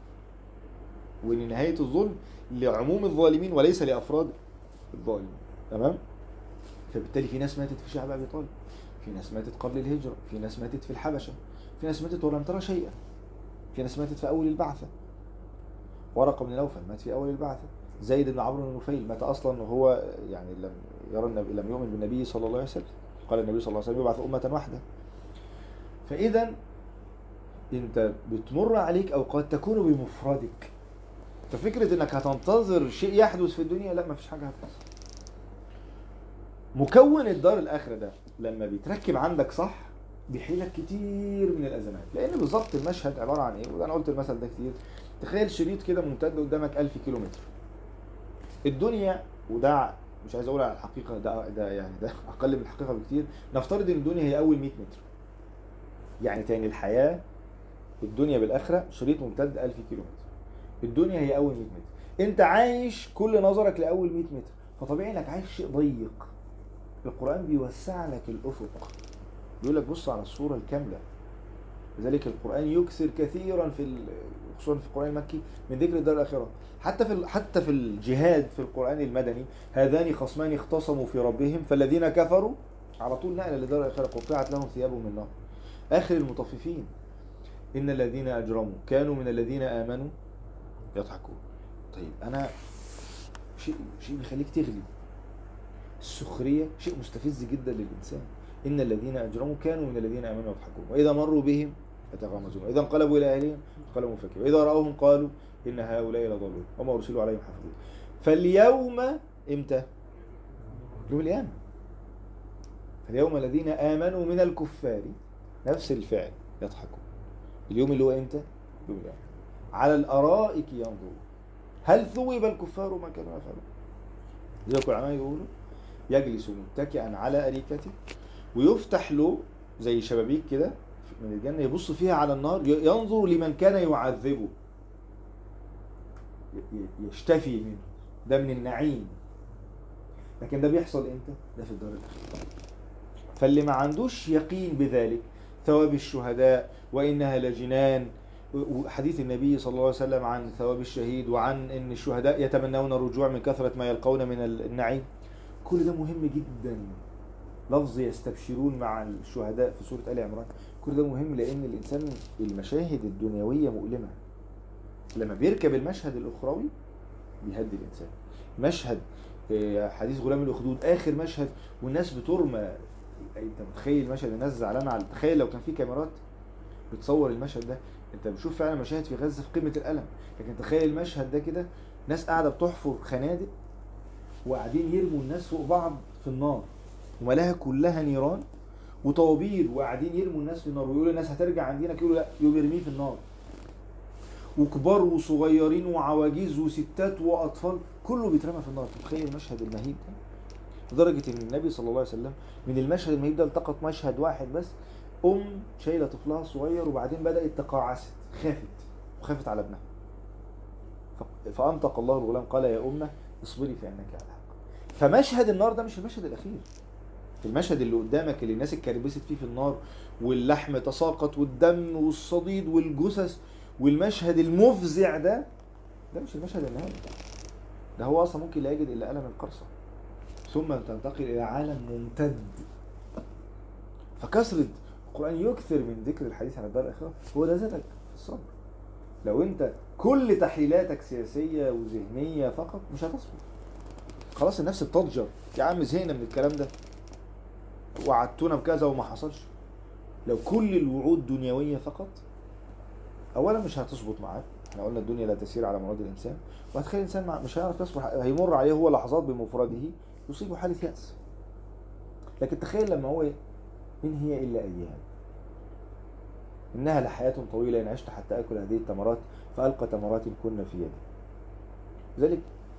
وإن نهاية الظلم لعموم الظالمين وليس لأفراد الظالمين تمام؟ فبالتالي في ناس ماتت في شعب أبي طالب في ناس ماتت قبل الهجرة في ناس ماتت في الحبشة في ناس ماتت ولم ترى شيئا في ناس ماتت في أول البعثة ورقة بن نوفل مات في أول البعثة زيد بن عمرو بن نفيل مات أصلا وهو يعني لم يرى النبي لم يؤمن بالنبي صلى الله عليه وسلم قال النبي صلى الله عليه وسلم يبعث أمة واحدة فإذا أنت بتمر عليك أوقات تكون بمفردك ففكرة إنك هتنتظر شيء يحدث في الدنيا لا مفيش حاجة هتحصل مكون الدار الآخرة ده لما بيتركب عندك صح بيحيلك كتير من الأزمات لأن بالظبط المشهد عبارة عن إيه وده أنا قلت المثل ده كتير تخيل شريط كده ممتد قدامك 1000 كيلو متر الدنيا وده مش عايز اقول على الحقيقه ده ده يعني ده اقل من الحقيقه بكتير نفترض ان الدنيا هي اول 100 متر يعني تاني الحياه الدنيا بالاخره شريط ممتد 1000 كيلو متر الدنيا هي اول 100 متر انت عايش كل نظرك لاول 100 متر فطبيعي انك عايش شيء ضيق القران بيوسع لك الافق بيقول لك بص على الصوره الكامله لذلك القران يكثر كثيرا في ال- خصوصا في القران المكي من ذكر الدار الاخره حتى في ال- حتى في الجهاد في القران المدني هذان خصمان اختصموا في ربهم فالذين كفروا على طول نقل لدار الاخره قطعت لهم ثياب من نار اخر المطففين ان الذين اجرموا كانوا من الذين امنوا يضحكون طيب انا شيء شيء بيخليك تغلي السخريه شيء مستفز جدا للانسان ان الذين اجرموا كانوا من الذين امنوا يضحكون واذا مروا بهم يتغامزون واذا انقلبوا الى اهلهم انقلبوا فكروا واذا راوهم قالوا ان هؤلاء لضالون وما ارسلوا عليهم حافظين فاليوم امتى يوم القيامه فاليوم الذين امنوا من الكفار نفس الفعل يضحكون اليوم اللي هو امتى يوم القيامه على الارائك ينظرون هل ثوب الكفار ما كانوا يفعلون لذلك العلماء يقولوا يجلس متكئا على اريكته ويفتح له زي شبابيك كده من الجنه يبص فيها على النار ي- ينظر لمن كان يعذبه ي- ي- يشتفي منه ده من النعيم لكن ده بيحصل امتى ده في الدار الاخيره فاللي ما عندوش يقين بذلك ثواب الشهداء وانها لجنان و- وحديث النبي صلى الله عليه وسلم عن ثواب الشهيد وعن ان الشهداء يتمنون الرجوع من كثره ما يلقون من النعيم كل ده مهم جدا لفظ يستبشرون مع الشهداء في سوره ال عمران كل ده مهم لان الانسان المشاهد الدنيويه مؤلمه لما بيركب المشهد الاخروي بيهدي الانسان مشهد آه، حديث غلام الاخدود اخر مشهد والناس بترمى انت متخيل مشهد الناس زعلانه على تخيل لو كان في كاميرات بتصور المشهد ده انت بتشوف فعلا مشاهد في غزه في قمه الالم لكن تخيل المشهد ده كده ناس قاعده بتحفر خنادق وقاعدين يرموا الناس فوق بعض في النار وملاها كلها نيران وطوابير وقاعدين يرموا الناس في النار ويقولوا الناس هترجع عندنا يقولوا لا يقوم يرميه في النار وكبار وصغيرين وعواجيز وستات واطفال كله بيترمى في النار تخيل المشهد المهيب ده لدرجه ان النبي صلى الله عليه وسلم من المشهد المهيب ده التقط مشهد واحد بس ام شايله طفلها الصغير وبعدين بدات تقاعست خافت وخافت على ابنها ف- فانطق الله الغلام قال يا امه اصبري فانك على حق فمشهد النار ده مش المشهد الاخير المشهد اللي قدامك اللي الناس اتكربست فيه في النار واللحم تساقط والدم والصديد والجثث والمشهد المفزع ده ده مش المشهد النهائي ده هو اصلا ممكن لا يجد الا الم القرصه ثم تنتقل الى عالم ممتد فكثره القران يكثر من ذكر الحديث عن الدار الاخره هو ده زادك في الصبر لو انت كل تحليلاتك سياسيه وذهنيه فقط مش هتصبر خلاص النفس بتضجر يا عم زهقنا من الكلام ده وعدتونا بكذا وما حصلش لو كل الوعود دنيويه فقط اولا مش هتظبط معاك احنا قلنا الدنيا لا تسير على مراد الانسان وهتخلي الانسان مع- مش هيعرف يصبر هيمر عليه هو لحظات بمفرده يصيبه حاله يأس لكن تخيل لما هو ان هي الا ايام انها لحياة طويلة ان عشت حتى اكل هذه التمرات فالقى تمرات كن في يدي لذلك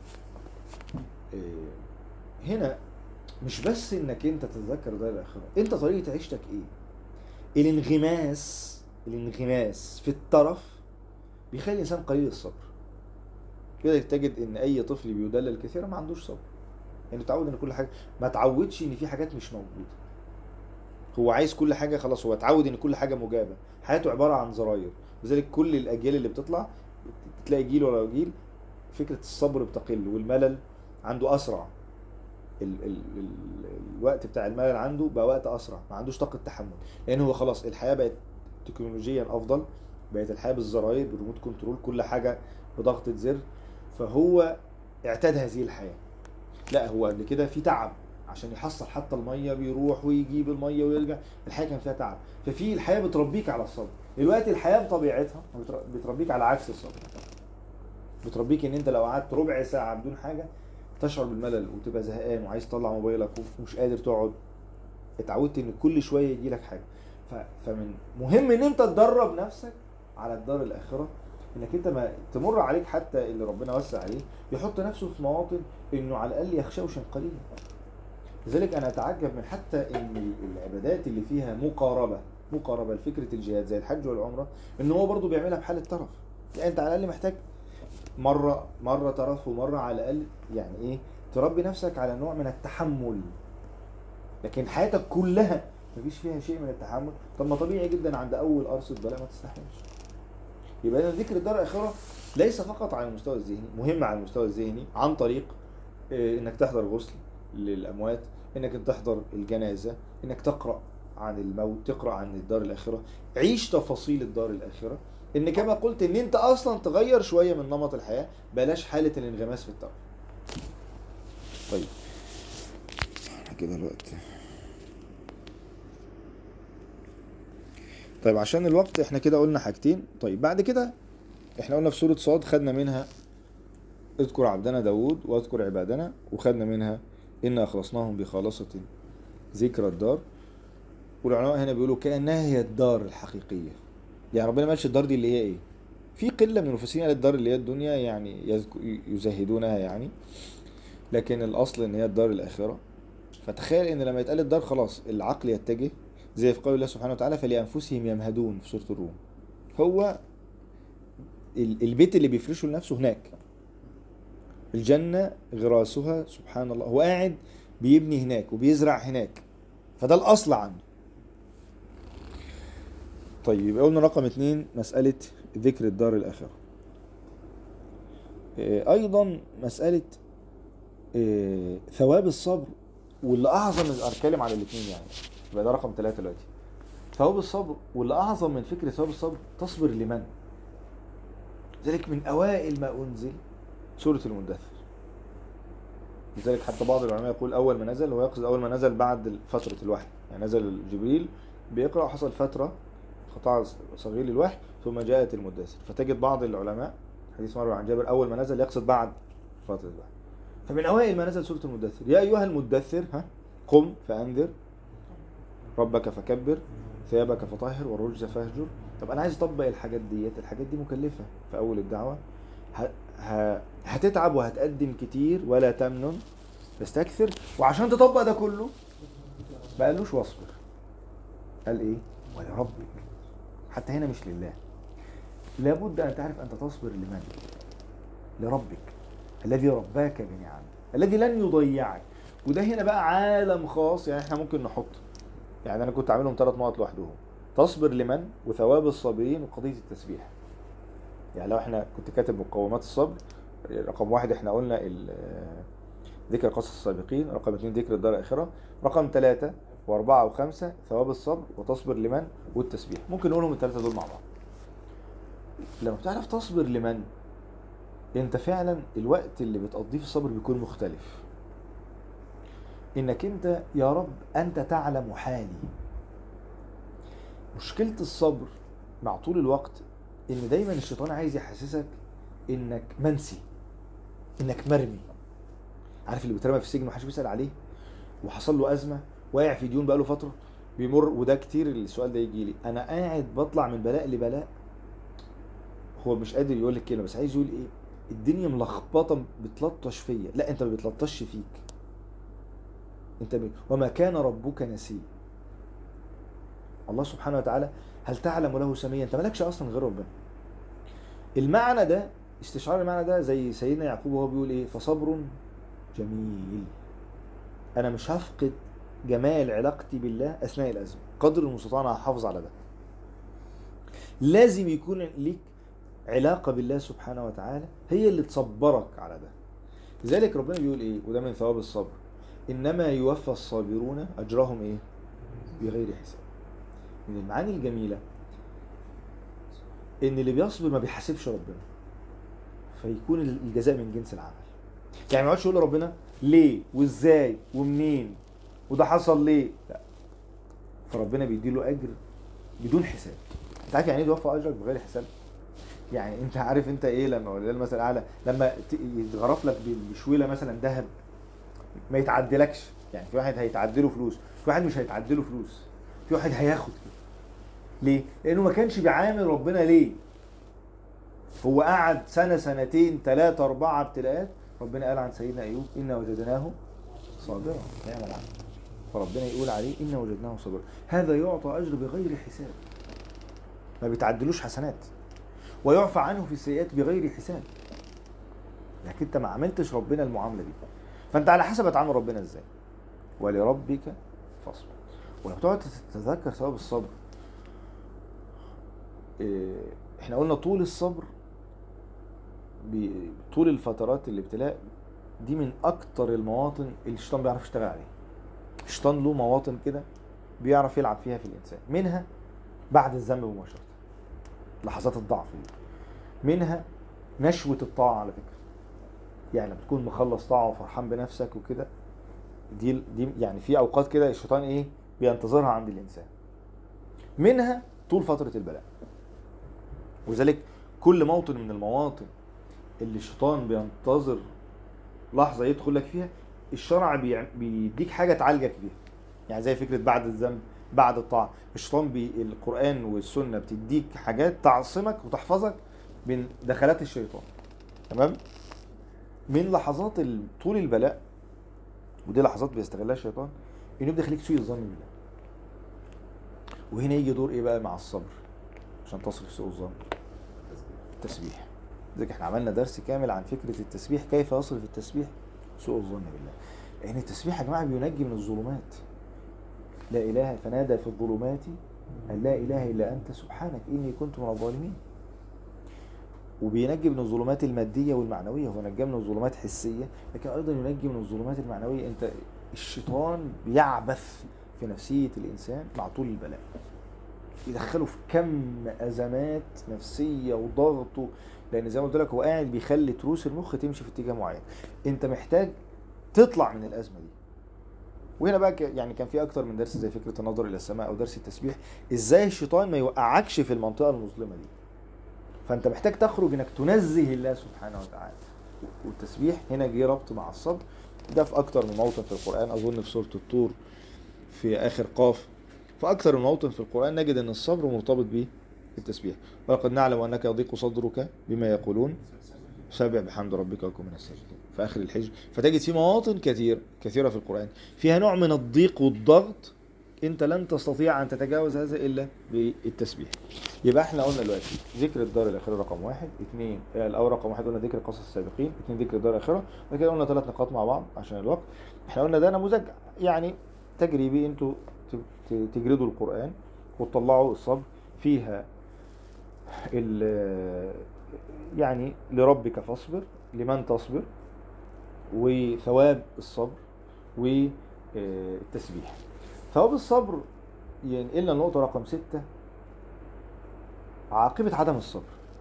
آه، هنا مش بس انك انت تتذكر دار الاخره انت طريقه عيشتك ايه الانغماس الانغماس في الطرف بيخلي الانسان قليل الصبر كده تجد ان اي طفل بيدلل كثيرا ما عندوش صبر يعني اتعود ان كل حاجه ما تعودش ان في حاجات مش موجوده هو عايز كل حاجه خلاص هو اتعود ان كل حاجه مجابه حياته عباره عن زراير لذلك كل الاجيال اللي بتطلع تلاقي جيل ورا جيل فكره الصبر بتقل والملل عنده اسرع ال ال ال الوقت بتاع الملل عنده بقى وقت اسرع ما عندوش طاقه تحمل لان هو خلاص الحياه بقت تكنولوجيا افضل بقت الحياه بالزراير بالريموت كنترول كل حاجه بضغطه زر فهو اعتاد هذه الحياه لا هو قبل كده في تعب عشان يحصل حتى الميه بيروح ويجيب الميه ويرجع الحياه كان فيها تعب ففي الحياه بتربيك على الصبر دلوقتي الحياه بطبيعتها بتر- بتربيك على عكس الصبر بتربيك ان انت لو قعدت ربع ساعه بدون حاجه تشعر بالملل وتبقى زهقان وعايز تطلع موبايلك ومش قادر تقعد اتعودت ان كل شويه يجي لك حاجه ف- فمن مهم ان انت تدرب نفسك على الدار الاخره انك انت ما تمر عليك حتى اللي ربنا وسع عليه يحط نفسه في مواطن انه على الاقل يخشوشا قليلا لذلك انا اتعجب من حتى ان العبادات اللي فيها مقاربه مقاربه لفكره الجهاد زي الحج والعمره ان هو برضه بيعملها بحاله ترف يعني انت على الاقل محتاج مره مره ترف ومره على الاقل يعني ايه تربي نفسك على نوع من التحمل لكن حياتك كلها مفيش فيها شيء من التحمل طب ما طبيعي جدا عند اول قرصه بلاء ما تستحملش يبقى إذا ذكر الدار الاخره ليس فقط على المستوى الذهني مهم على المستوى الذهني عن طريق آه، انك تحضر غسل للاموات انك تحضر الجنازه انك تقرا عن الموت تقرا عن الدار الاخره عيش تفاصيل الدار الاخره ان كما قلت ان انت اصلا تغير شويه من نمط الحياه بلاش حاله الانغماس في الترف طيب كده الوقت طيب عشان الوقت احنا كده قلنا حاجتين طيب بعد كده احنا قلنا في سورة صاد خدنا منها اذكر عبدنا داود واذكر عبادنا وخدنا منها إنا أخلصناهم بخالصة ذكر الدار والعلماء هنا بيقولوا كأنها هي الدار الحقيقية يعني ربنا ما قالش الدار دي اللي هي ايه في قلة من المفسرين قال الدار اللي هي الدنيا يعني يذك- يزهدونها يعني لكن الأصل إن هي الدار الآخرة فتخيل إن لما يتقال الدار خلاص العقل يتجه زي في قول الله سبحانه وتعالى فلأنفسهم يمهدون في سورة الروم هو ال- البيت اللي بيفرشه لنفسه هناك الجنة غراسها سبحان الله هو قاعد بيبني هناك وبيزرع هناك فده الأصل عنده طيب يبقى قلنا رقم اتنين مسألة ذكر الدار الآخرة إيه، أيضا مسألة إيه، ثواب الصبر واللي أعظم من أتكلم على الاتنين يعني يبقى ده رقم ثلاثة دلوقتي ثواب الصبر واللي أعظم من فكرة ثواب الصبر تصبر لمن؟ ذلك من أوائل ما أنزل سورة المدثر لذلك حتى بعض العلماء يقول أول ما نزل هو يقصد أول ما نزل بعد فترة الوحي يعني نزل جبريل بيقرأ وحصل فترة قطاع صغير للوحي ثم جاءت المدثر فتجد بعض العلماء حديث مروي عن جابر أول ما نزل يقصد بعد فترة الوحي فمن أوائل ما نزل سورة المدثر يا أيها المدثر ها قم فأنذر ربك فكبر ثيابك فطهر والرجز فاهجر طب انا عايز اطبق الحاجات ديت الحاجات دي مكلفه في اول الدعوه ه... ه... هتتعب وهتقدم كتير ولا تمنن تستكثر وعشان تطبق ده كله ما قالوش واصبر قال ايه ولربك حتى هنا مش لله لابد ان تعرف انت تصبر لمن لربك الذي رباك بنعمه الذي لن يضيعك وده هنا بقى عالم خاص يعني احنا ممكن نحط يعني انا كنت عاملهم ثلاث نقط لوحدهم تصبر لمن وثواب الصابرين وقضيه التسبيح يعني لو احنا كنت كاتب مقومات الصبر رقم واحد احنا قلنا ال- ذكر قصص السابقين رقم اثنين ذكر الدار الاخره رقم ثلاثة واربعة وخمسة ثواب الصبر وتصبر لمن والتسبيح ممكن نقولهم الثلاثة دول مع بعض لما بتعرف تصبر لمن انت فعلا الوقت اللي بتقضيه في الصبر بيكون مختلف انك انت يا رب انت تعلم حالي مشكلة الصبر مع طول الوقت ان دايما الشيطان عايز يحسسك انك منسي انك مرمي عارف اللي بيترمى في السجن محدش بيسأل عليه وحصل له ازمة واقع في ديون بقاله فترة بيمر وده كتير السؤال ده يجي لي انا قاعد بطلع من بلاء لبلاء هو مش قادر يقول لك كلمة بس عايز يقول ايه الدنيا ملخبطة بتلطش فيا لا انت ما بتلطش فيك انت ب... وما كان ربك نسيا الله سبحانه وتعالى هل تعلم له سميا انت مالكش اصلا غير ربنا المعنى ده استشعار المعنى ده زي سيدنا يعقوب وهو بيقول ايه فصبر جميل انا مش هفقد جمال علاقتي بالله اثناء الازمه قدر المستطاع انا هحافظ على ده لازم يكون ليك علاقه بالله سبحانه وتعالى هي اللي تصبرك على ده لذلك ربنا بيقول ايه وده من ثواب الصبر انما يوفى الصابرون اجرهم ايه بغير حساب من المعاني الجميله ان اللي بيصبر ما بيحاسبش ربنا فيكون الجزاء من جنس العمل يعني ما يقعدش يقول لربنا ليه وازاي ومنين وده حصل ليه لا فربنا بيديله اجر بدون حساب انت عارف يعني ايه يوفى اجرك بغير حساب يعني انت عارف انت ايه لما ولله المثل الاعلى لما ت- يتغرف لك بشويله مثلا ذهب ما يتعدلكش يعني في واحد هيتعدله فلوس في واحد مش هيتعدله فلوس في واحد هياخد كده ليه لانه ما كانش بيعامل ربنا ليه هو قعد سنه سنتين ثلاثه اربعه ابتلاءات ربنا قال عن سيدنا ايوب انا وجدناه صابرا نعم العبد فربنا يقول عليه انا وجدناه صابرا هذا يعطى اجر بغير حساب ما بيتعدلوش حسنات ويعفى عنه في السيئات بغير حساب لكن انت ما عملتش ربنا المعامله دي فانت على حسب هتعامل ربنا ازاي ولربك فاصبر ولو تقعد تتذكر ثواب الصبر إيه، احنا قلنا طول الصبر بي- طول الفترات الابتلاء دي من اكتر المواطن اللي الشيطان بيعرف يشتغل عليها الشيطان له مواطن كده بيعرف يلعب فيها في الانسان منها بعد الذنب مباشره لحظات الضعف دي منها نشوة الطاعة على فكرة يعني لما تكون مخلص طاعة وفرحان بنفسك وكده دي دي يعني في اوقات كده الشيطان ايه بينتظرها عند الانسان منها طول فترة البلاء وذلك كل موطن من المواطن اللي الشيطان بينتظر لحظة يدخل لك فيها الشرع بيع- بيديك حاجة تعالجك بيها يعني زي فكرة بعد الذنب بعد الطاعة الشيطان بي القرآن والسنة بتديك حاجات تعصمك وتحفظك من دخلات الشيطان تمام من لحظات ال- طول البلاء ودي لحظات بيستغلها الشيطان انه يبدا يخليك سوء الظن بالله وهنا يجي دور ايه بقى مع الصبر عشان تصرف سوء الظن التسبيح لذلك احنا عملنا درس كامل عن فكره التسبيح كيف يصرف التسبيح سوء الظن بالله لان التسبيح يا جماعه بينجي من الظلمات لا اله فنادى في الظلمات ان لا اله الا انت سبحانك اني كنت من الظالمين وبينجي من الظلمات الماديه والمعنويه هو نجاه من الظلمات الحسيه لكن ايضا ينجي من الظلمات المعنويه انت الشيطان بيعبث في نفسيه الانسان مع طول البلاء يدخله في كم ازمات نفسيه وضغط و- لان زي ما قلت لك هو قاعد بيخلي تروس المخ تمشي في اتجاه معين انت محتاج تطلع من الازمه دي وهنا بقى ك- يعني كان في اكتر من درس زي فكره النظر الى السماء او درس التسبيح ازاي الشيطان ما يوقعكش في المنطقه المظلمه دي فانت محتاج تخرج انك تنزه الله سبحانه وتعالى والتسبيح هنا جه ربط مع الصبر ده في اكتر من موطن في القران اظن في سوره الطور في اخر قاف في اكتر من موطن في القران نجد ان الصبر مرتبط به التسبيح ولقد نعلم انك يضيق صدرك بما يقولون سبح بحمد ربك وكن من الساجدين في اخر الحج فتجد في مواطن كثير كثيره في القران فيها نوع من الضيق والضغط انت لن تستطيع ان تتجاوز هذا الا بالتسبيح يبقى احنا قلنا دلوقتي ذكر الدار الاخره رقم واحد اثنين آه، الاول رقم واحد قلنا ذكر قصص السابقين اثنين ذكر الدار الاخره بعد كده قلنا ثلاث نقاط مع بعض عشان الوقت احنا قلنا ده نموذج يعني تجريبي انتوا ت- ت- تجردوا القران وتطلعوا الصبر فيها ال- يعني لربك فاصبر لمن تصبر وثواب الصبر والتسبيح ثواب الصبر ينقلنا النقطة رقم ستة عاقبة عدم الصبر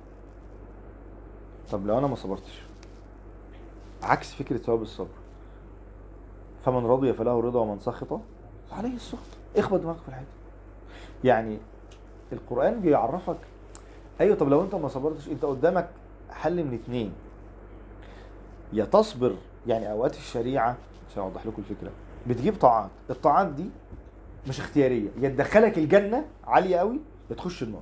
طب لو أنا ما صبرتش عكس فكرة ثواب الصبر فمن رضي فله رضا ومن سخط فعليه السخط اخبط دماغك في الحيط يعني القرآن بيعرفك ايوه طب لو انت ما صبرتش انت قدامك حل من اتنين يا تصبر يعني اوقات الشريعه عشان اوضح لكم الفكره بتجيب طاعات الطاعات دي مش اختياريه يا تدخلك الجنه عاليه قوي يا تخش النار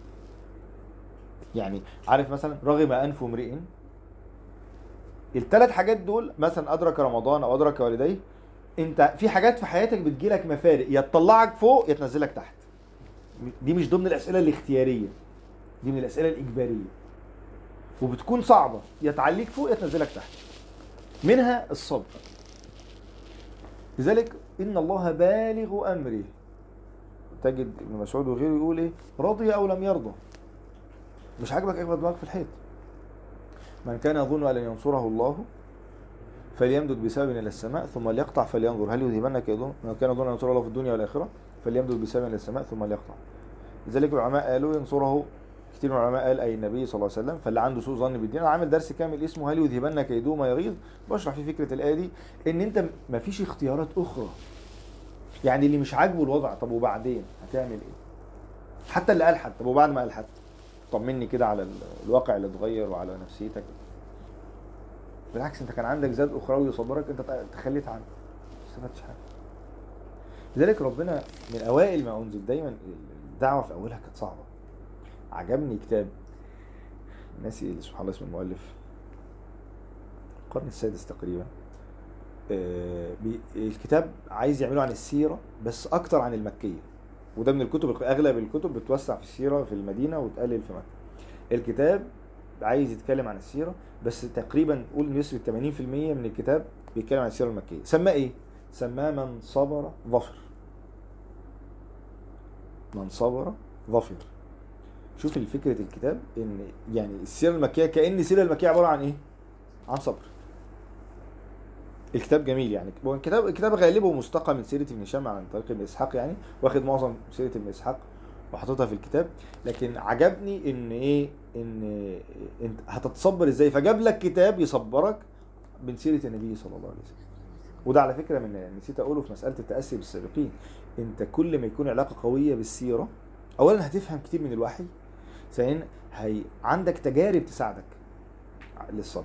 يعني عارف مثلا رغم انف امرئ الثلاث حاجات دول مثلا ادرك رمضان او ادرك والديه انت في حاجات في حياتك بتجيلك مفارق يا تطلعك فوق يا تنزلك تحت دي مش ضمن الاسئله الاختياريه دي من الاسئله الاجباريه وبتكون صعبه يا تعليك فوق يا تنزلك تحت منها الصبر لذلك ان الله بالغ امره تجد ابن مسعود وغيره يقول ايه رضي او لم يرضى مش عاجبك اخبط دماغك في الحيط من كان يظن ان لن ينصره الله فليمدد بسبب الى السماء ثم ليقطع فلينظر هل يذهبن كيدهم من كان يظن ان ينصره الله في الدنيا والاخره فليمدد بسبب الى السماء ثم ليقطع لذلك العلماء قالوا ينصره كتير من العلماء قال اي النبي صلى الله عليه وسلم فاللي عنده سوء ظن بالدين انا عامل درس كامل اسمه هل يذهبن كيدهما يغيظ بشرح فيه فكره الايه دي ان انت مفيش اختيارات اخرى يعني اللي مش عاجبه الوضع طب وبعدين هتعمل ايه حتى اللي ألحد طب وبعد ما ألحد طمني كده على ال- الواقع اللي اتغير وعلى نفسيتك بالعكس انت كان عندك زاد اخروي يصبرك انت تخليت عنه ما استفدتش حاجه لذلك ربنا من اوائل ما انزل دايما الدعوه في اولها كانت صعبه عجبني كتاب ناسي سبحان الله اسم المؤلف القرن السادس تقريبا آه، بي- الكتاب عايز يعمله عن السيره بس اكتر عن المكيه وده من الكتب اغلب الكتب بتوسع في السيره في المدينه وتقلل في مكه الكتاب عايز يتكلم عن السيره بس تقريبا قول نسبه 80% من الكتاب بيتكلم عن السيره المكيه سماه ايه سماه من صبر ظفر من صبر ظفر شوف فكرة الكتاب ان يعني السيرة المكية كأن السيرة المكية عبارة عن ايه؟ عن صبر. الكتاب جميل يعني هو الكتاب الكتاب غالبه مستقى من سيرة ابن هشام عن طريق ابن اسحاق يعني واخد معظم سيرة ابن اسحاق وحاططها في الكتاب لكن عجبني ان ايه ان انت هتتصبر ازاي فجاب لك كتاب يصبرك من سيرة النبي صلى الله عليه وسلم. وده على فكرة من نسيت اقوله في مسألة التأسي بالسابقين انت كل ما يكون علاقة قوية بالسيرة اولا هتفهم كتير من الوحي ثانيا هي عندك تجارب تساعدك للصبر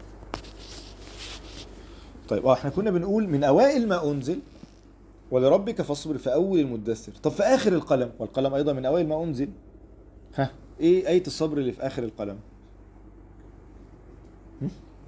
طيب اه احنا كنا بنقول من اوائل ما انزل ولربك فاصبر في اول المدثر طب في اخر القلم والقلم ايضا من اوائل ما انزل ها ايه ايه الصبر اللي في اخر القلم هم؟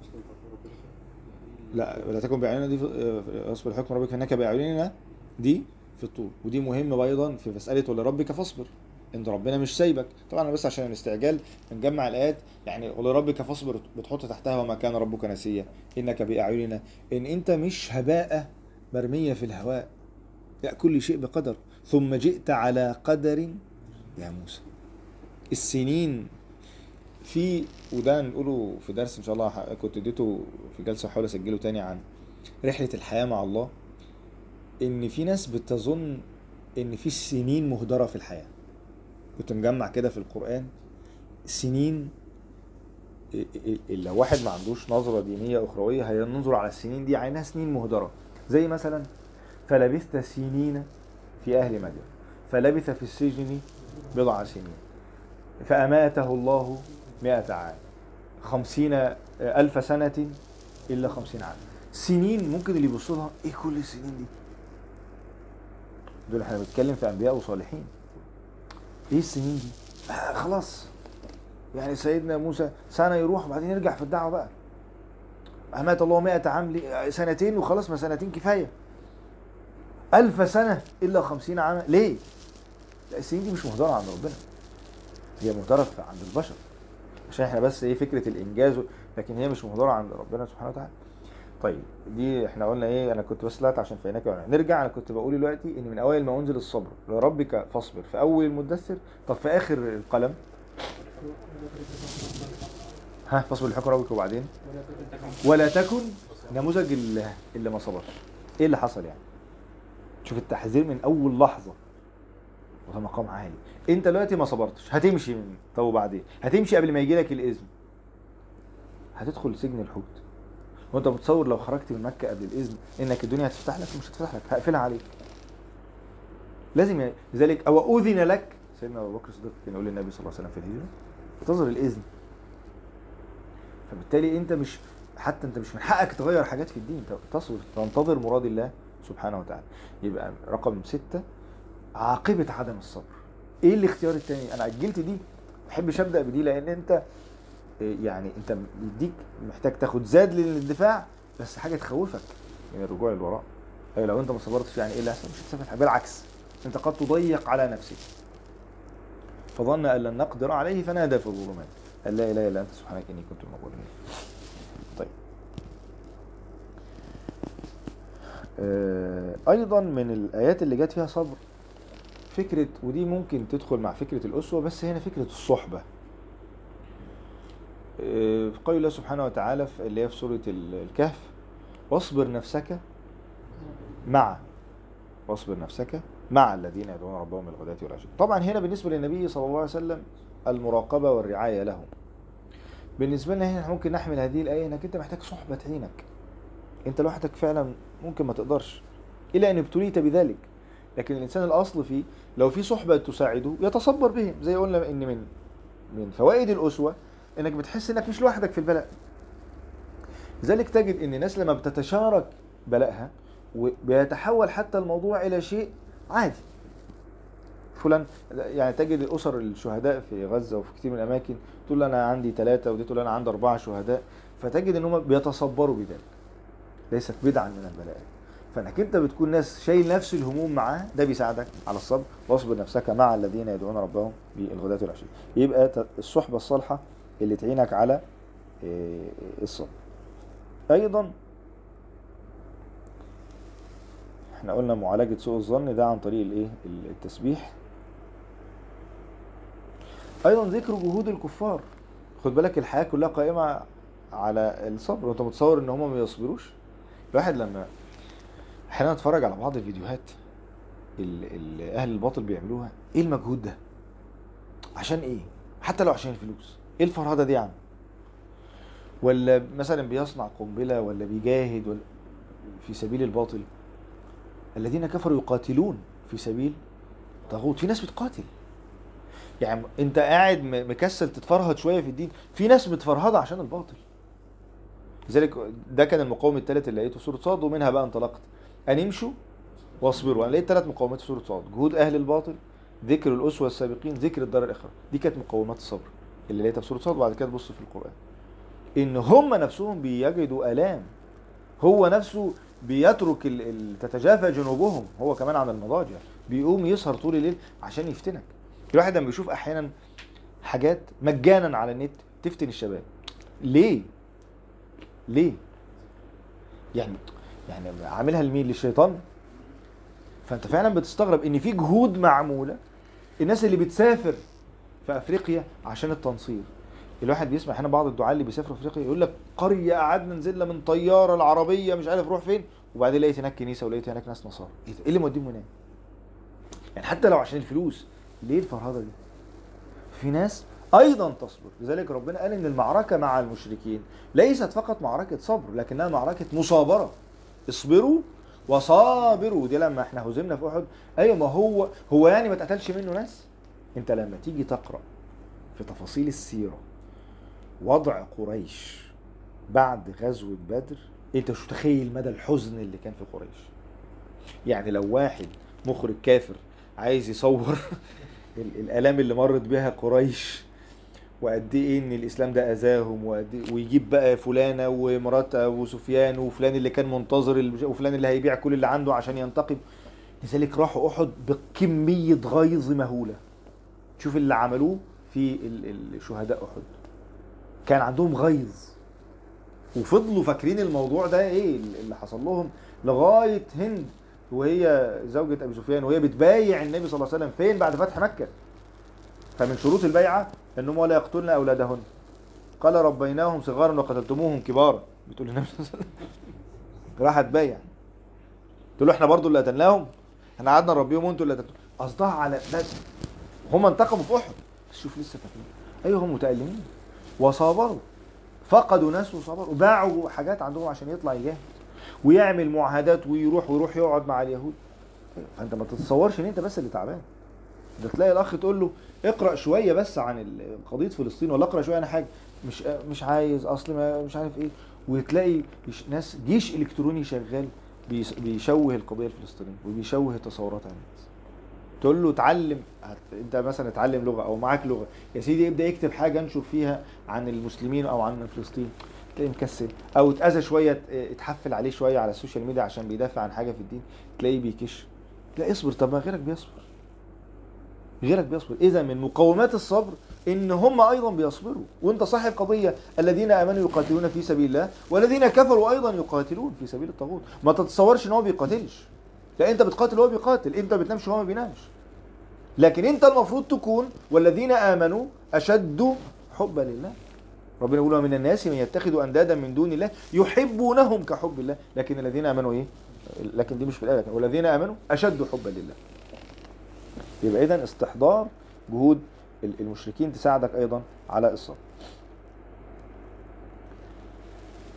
لا ولا تكن باعيننا دي في- آه، اصبر حكم ربك انك باعيننا دي في الطول ودي مهمه ايضا في مساله ولربك فاصبر ان ربنا مش سايبك طبعا أنا بس عشان الاستعجال بنجمع الايات يعني ولربك فاصبر بتحط تحتها وما كان ربك نسيا انك باعيننا ان انت مش هباء مرميه في الهواء لا كل شيء بقدر ثم جئت على قدر يا موسى السنين في وده نقوله في درس ان شاء الله ح- كنت اديته في جلسه احاول اسجله تاني عن رحله الحياه مع الله ان في ناس بتظن ان في سنين مهدره في الحياه كنت مجمع كده في القرآن سنين اللي واحد ما عندوش نظرة دينية أخروية هينظر على السنين دي عينها سنين مهدرة زي مثلا فلبثت سنين في أهل مدين فلبث في السجن بضع سنين فأماته الله مئة عام خمسين ألف سنة إلا خمسين عام سنين ممكن اللي يبص لها إيه كل السنين دي دول احنا بنتكلم في أنبياء وصالحين ايه السنين دي؟ آه خلاص يعني سيدنا موسى سنة يروح وبعدين يرجع في الدعوة بقى أمات الله مئة عام ليه؟ سنتين وخلاص ما سنتين كفاية ألف سنة إلا خمسين عام ليه؟ لا السنين دي مش مهدرة عند ربنا هي مهدرة في- عند البشر عشان احنا بس ايه فكرة الإنجاز و- لكن هي مش مهدرة عند ربنا سبحانه وتعالى طيب دي احنا قلنا ايه انا كنت بس طلعت عشان فيناك وعناك. نرجع انا كنت بقول دلوقتي ان من اوائل ما انزل الصبر لربك فاصبر في اول المدثر طب في اخر القلم ها فاصبر لحكم ربك وبعدين ولا تكن نموذج اللي, اللي ما صبرش ايه اللي حصل يعني شوف التحذير من اول لحظه وده مقام عالي انت دلوقتي ما صبرتش هتمشي من طب وبعدين هتمشي قبل ما يجي لك الاذن هتدخل سجن الحوت وانت متصور لو خرجت من مكه قبل الاذن انك الدنيا هتفتح لك مش هتفتح لك هقفلها عليك لازم ي- لذلك او اذن لك سيدنا ابو بكر الصديق كان يقول للنبي صلى الله عليه وسلم في الهجره انتظر الاذن فبالتالي انت مش حتى انت مش من حقك تغير حاجات في الدين انت تصبر تنتظر مراد الله سبحانه وتعالى يبقى رقم ستة عاقبة عدم الصبر ايه الاختيار التاني انا اجلت دي ما بحبش ابدا بدي لان انت إيه يعني انت بيديك محتاج تاخد زاد للدفاع بس حاجه تخوفك من الرجوع للوراء اي لو انت ما صبرتش يعني ايه اللي هيحصل مش هتستفاد حاجه بالعكس انت قد تضيق على نفسك فظن ان لن نقدر عليه فنادى في الظلمات قال لا اله الا انت سبحانك اني كنت من الظالمين طيب آه، ايضا من الايات اللي جت فيها صبر فكره ودي ممكن تدخل مع فكره الاسوه بس هنا فكره الصحبه آه، في قول الله سبحانه وتعالى في اللي هي في سوره ال- الكهف واصبر نفسك مع واصبر نفسك مع الذين يدعون ربهم بالغداة والعشي طبعا هنا بالنسبة للنبي صلى الله عليه وسلم المراقبة والرعاية لهم بالنسبة لنا هنا إحنا ممكن نحمل هذه الآية انك انت محتاج صحبة تعينك انت لوحدك فعلا ممكن ما تقدرش الا ان ابتليت بذلك لكن الانسان الاصل فيه لو في صحبه تساعده يتصبر بهم زي قلنا ان من من فوائد الاسوه انك بتحس انك مش لوحدك في البلاء لذلك تجد ان الناس لما بتتشارك بلاءها وبيتحول حتى الموضوع الى شيء عادي فلان يعني تجد الاسر الشهداء في غزه وفي كثير من الاماكن تقول انا عندي ثلاثه ودي تقول انا عندي اربعه شهداء فتجد ان هم بيتصبروا بذلك ليست بدعا من البلاء فانك انت بتكون ناس شايل نفس الهموم معاه ده بيساعدك على الصبر واصبر نفسك مع الذين يدعون ربهم بالغداة والعشي يبقى ت- الصحبه الصالحه اللي تعينك على إيه، الصبر ايضا احنا قلنا معالجة سوء الظن ده عن طريق الايه التسبيح ايضا ذكر جهود الكفار خد بالك الحياة كلها قائمة على الصبر وانت متصور ان هم ما بيصبروش الواحد لما احيانا اتفرج على بعض الفيديوهات اللي اهل الباطل بيعملوها ايه المجهود ده عشان ايه حتى لو عشان الفلوس ايه الفرهده دي يا عم ولا مثلا بيصنع قنبله ولا بيجاهد ولا في سبيل الباطل الذين كفروا يقاتلون في سبيل طاغوت في ناس بتقاتل يعني انت قاعد م- مكسل تتفرهد شويه في الدين في ناس متفرهده عشان الباطل لذلك ده كان المقاوم الثالث اللي لقيته في سوره صاد ومنها بقى انطلقت ان امشوا واصبروا انا لقيت ثلاث مقاومات في سوره صاد جهود اهل الباطل ذكر الاسوه السابقين ذكر الدار الاخره دي كانت مقومات الصبر اللي لقيتها في سوره صاد وبعد كده تبص في القران ان هم نفسهم بيجدوا الام هو نفسه بيترك ال... ال... تتجافى جنوبهم هو كمان عن المضاجع بيقوم يسهر طول الليل عشان يفتنك الواحد لما بيشوف احيانا حاجات مجانا على النت تفتن الشباب ليه ليه يعني يعني عاملها لمين للشيطان فانت فعلا بتستغرب ان في جهود معموله الناس اللي بتسافر في افريقيا عشان التنصير الواحد بيسمع هنا بعض الدعاة اللي بيسافروا افريقيا يقول لك قريه قعدنا نزلنا من طياره العربيه مش عارف روح فين وبعدين لقيت هناك كنيسه ولقيت هناك ناس نصارى ايه ده؟ إيه اللي موديهم هناك يعني حتى لو عشان الفلوس ليه الفرهده دي في ناس ايضا تصبر لذلك ربنا قال ان المعركه مع المشركين ليست فقط معركه صبر لكنها معركه مصابره اصبروا وصابروا دي لما احنا هزمنا في احد ايوه ما هو هو يعني ما اتقتلش منه ناس انت لما تيجي تقرا في تفاصيل السيره وضع قريش بعد غزوه بدر انت مش متخيل مدى الحزن اللي كان في قريش يعني لو واحد مخرج كافر عايز يصور ال- الالام اللي مرت بها قريش وقد ايه ان الاسلام ده اذاهم وقد إيه ويجيب بقى فلانه ومرات ابو سفيان وفلان اللي كان منتظر الج- وفلان اللي هيبيع كل اللي عنده عشان ينتقم لذلك راحوا احد بكميه غيظ مهوله شوف اللي عملوه في ال- ال- شهداء احد كان عندهم غيظ وفضلوا فاكرين الموضوع ده ايه اللي حصل لهم لغايه هند وهي زوجة ابي سفيان وهي بتبايع النبي صلى الله عليه وسلم فين بعد فتح مكة فمن شروط البيعة انهم ولا يقتلن اولادهن قال ربيناهم صغارا وقتلتموهم كبارا بتقول النبي صلى الله عليه وسلم راحت بايع تقول له احنا برضو اللي قتلناهم احنا قعدنا نربيهم وانتوا اللي قتلتوهم قصدها على ده هم انتقموا في احد بس شوف لسه فاكرين ايوه هم متألمين وصابروا فقدوا ناس وصبروا وباعوا حاجات عندهم عشان يطلع يجاهد ويعمل معاهدات ويروح ويروح يقعد مع اليهود فانت ما تتصورش ان انت بس اللي تعبان ده تلاقي الاخ تقول له اقرا شويه بس عن ال- قضيه فلسطين ولا اقرا شويه عن حاجه مش مش عايز اصل ما مش عارف ايه وتلاقي يش- ناس جيش الكتروني شغال بيس- بيشوه القضيه الفلسطينيه وبيشوه تصورات عن الناس تقول له اتعلم هت- انت مثلا اتعلم لغه او معاك لغه يا سيدي ابدا يكتب حاجه انشر فيها عن المسلمين او عن فلسطين تلاقيه مكسل او اتاذى شويه ات- اتحفل عليه شويه على السوشيال ميديا عشان بيدافع عن حاجه في الدين تلاقيه بيكش لا اصبر طب ما غيرك بيصبر غيرك بيصبر اذا من مقومات الصبر ان هم ايضا بيصبروا وانت صاحب قضيه الذين امنوا يقاتلون في سبيل الله والذين كفروا ايضا يقاتلون في سبيل الطاغوت ما تتصورش ان هو بيقاتلش لا انت بتقاتل وهو بيقاتل انت بتنامش وهو ما بينامش لكن انت المفروض تكون والذين امنوا اشد حبا لله ربنا يقول ومن الناس من يتخذ اندادا من دون الله يحبونهم كحب الله لكن الذين امنوا ايه لكن دي مش في الايه لكن والذين امنوا اشد حبا لله يبقى اذا استحضار جهود ال- المشركين تساعدك ايضا على الصبر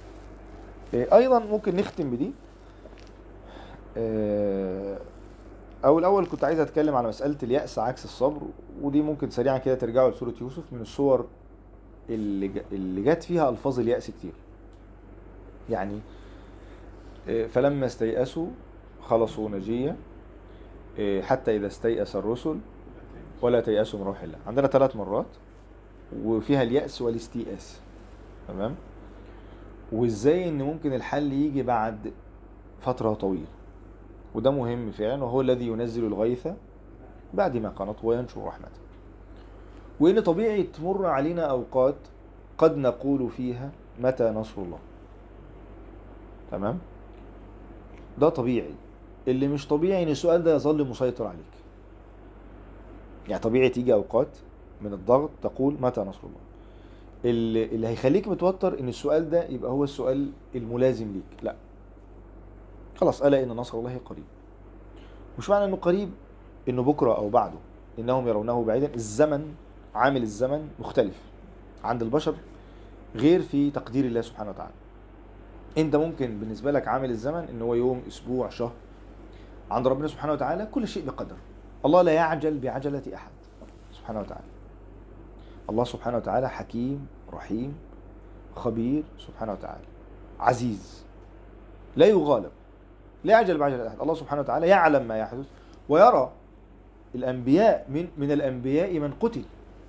إيه، ايضا ممكن نختم بدي آه، او الاول كنت عايز اتكلم على مساله اليأس عكس الصبر ودي ممكن سريعا كده ترجعوا لسوره يوسف من الصور اللي ج- اللي جت فيها الفاظ اليأس كتير يعني آه، فلما استيأسوا خلصوا نجية آه، حتى إذا استيأس الرسل ولا تيأسوا من روح الله عندنا ثلاث مرات وفيها اليأس والاستيئاس تمام وازاي ان ممكن الحل يجي بعد فترة طويلة وده مهم فعلا وهو الذي ينزل الغيث بعد ما قنط وينشر رحمته وان طبيعي تمر علينا اوقات قد نقول فيها متى نصر الله تمام ده طبيعي اللي مش طبيعي ان السؤال ده يظل مسيطر عليك يعني طبيعي تيجي اوقات من الضغط تقول متى نصر الله اللي, اللي هيخليك متوتر ان السؤال ده يبقى هو السؤال الملازم ليك لا خلاص الا ان نصر الله قريب مش معنى انه قريب انه بكره او بعده انهم يرونه بعيدا الزمن عامل الزمن مختلف عند البشر غير في تقدير الله سبحانه وتعالى انت ممكن بالنسبه لك عامل الزمن ان هو يوم اسبوع شهر عند ربنا سبحانه وتعالى كل شيء بقدر الله لا يعجل بعجله احد سبحانه وتعالى الله سبحانه وتعالى حكيم رحيم خبير سبحانه وتعالى عزيز لا يغالب لا يعجل بعجل احد الله سبحانه وتعالى يعلم ما يحدث ويرى الانبياء من من الانبياء من قتل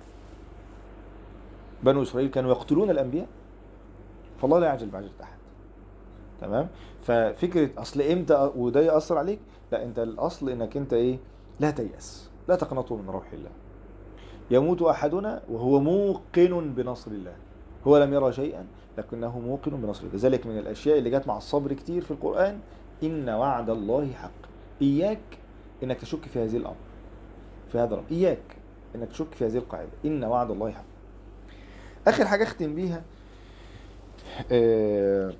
بنو اسرائيل كانوا يقتلون الانبياء فالله لا يعجل بعجل احد تمام ففكره اصل امتى وده ياثر عليك لا انت الاصل انك انت ايه لا تيأس لا تقنطوا من روح الله يموت احدنا وهو موقن بنصر الله هو لم يرى شيئا لكنه موقن بنصر الله لذلك من الاشياء اللي جت مع الصبر كتير في القران ان وعد الله حق اياك انك تشك في هذه الامر في هذا الامر اياك انك تشك في هذه القاعده ان وعد الله حق اخر حاجه اختم بيها آه،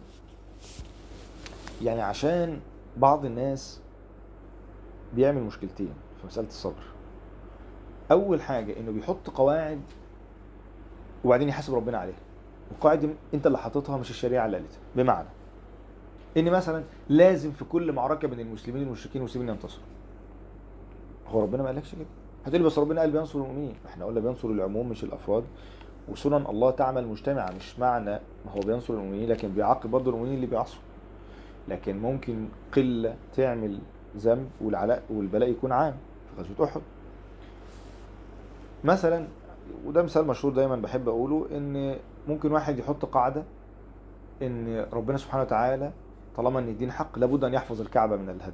يعني عشان بعض الناس بيعمل مشكلتين في مساله الصبر اول حاجه انه بيحط قواعد وبعدين يحاسب ربنا عليها القواعد دي انت اللي حاططها مش الشريعه اللي قالتها بمعنى ان مثلا لازم في كل معركه بين المسلمين والمشركين والمسلمين ينتصروا هو ربنا ما قالكش كده هتقولي بس ربنا قال بينصر المؤمنين احنا قلنا بينصر العموم مش الافراد وسنن الله تعمل مجتمعه مش معنى ما هو بينصر المؤمنين لكن بيعاقب برضه المؤمنين اللي بيعصوا لكن ممكن قله تعمل ذنب والعلاء والبلاء يكون عام في غزوه احد مثلا وده مثال مشهور دايما بحب اقوله ان ممكن واحد يحط قاعده ان ربنا سبحانه وتعالى طالما ان الدين حق لابد ان يحفظ الكعبه من الهدم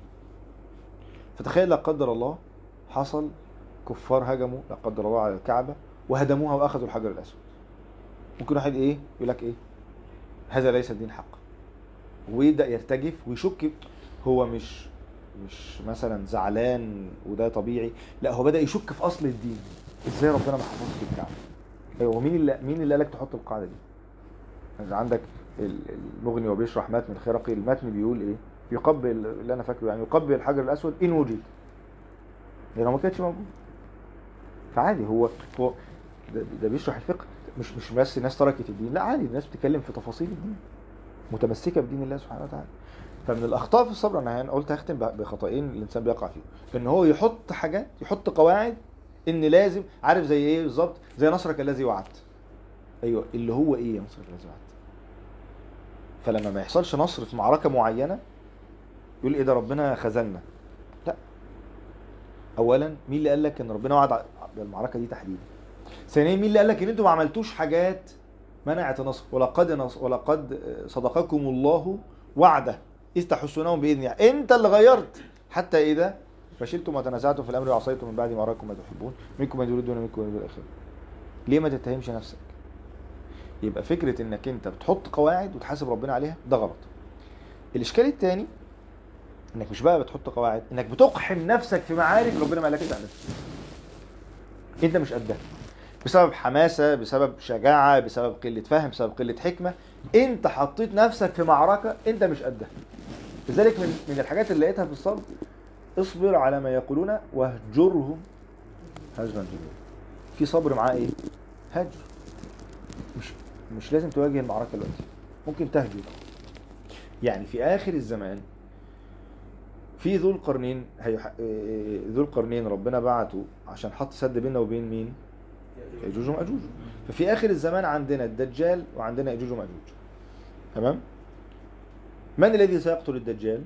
فتخيل لا قدر الله حصل كفار هجموا لا قدر الله على الكعبه وهدموها واخذوا الحجر الاسود ممكن واحد ايه يقول لك ايه هذا ليس الدين حق ويبدا يرتجف ويشك هو مش مش مثلا زعلان وده طبيعي لا هو بدا يشك في اصل الدين ازاي ربنا ما حفظش الكعبه ايوه ومين اللي مين اللي قالك تحط القاعده دي يعني عندك ال- المغني وبيشرح متن الخرقي المتن بيقول ايه يقبل اللي انا فاكره يعني يقبل الحجر الاسود ان وجد يعني لو ما كانتش موجود فعادي هو هو ده, ده بيشرح الفقه مش مش بس الناس تركت الدين لا عادي الناس بتتكلم في تفاصيل الدين متمسكه بدين الله سبحانه وتعالى فمن الاخطاء في الصبر انا يعني قلت هختم ب- بخطأين الانسان بيقع فيهم ان هو يحط حاجات يحط قواعد ان لازم عارف زي ايه بالظبط زي نصرك الذي وعدت ايوه اللي هو ايه يا نصرك الذي وعدت فلما ما يحصلش نصر في معركه معينه يقول ايه ده ربنا خذلنا لا اولا مين اللي قال لك ان ربنا وعد على المعركه دي تحديدا ثانيا مين اللي قال لك ان انتوا ما عملتوش حاجات منعت النصر ولقد نص ولقد صدقكم الله وعده اذ تحسونهم باذنه انت اللي غيرت حتى اذا فشلتم وتنازعتم في الامر وعصيتم من بعد ما اراكم ما تحبون منكم من يريدون ومنكم من يريد الاخره ليه ما تتهمش نفسك يبقى فكره انك انت بتحط قواعد وتحاسب ربنا عليها ده غلط الاشكال الثاني انك مش بقى بتحط قواعد انك بتقحم نفسك في معارك ربنا ما قالكش تعملها انت مش قدها بسبب حماسه بسبب شجاعه بسبب قله فهم بسبب قله حكمه انت حطيت نفسك في معركه انت مش قدها لذلك من من الحاجات اللي لقيتها في الصبر اصبر على ما يقولون واهجرهم هجرا جميلا في صبر معاه ايه هجر مش مش لازم تواجه المعركه دلوقتي ممكن تهجر يعني في اخر الزمان في ذو القرنين هيح... إيه، ذو القرنين ربنا بعته عشان حط سد بيننا وبين مين ياجوج وماجوج ففي اخر الزمان عندنا الدجال وعندنا ياجوج وماجوج تمام من الذي سيقتل الدجال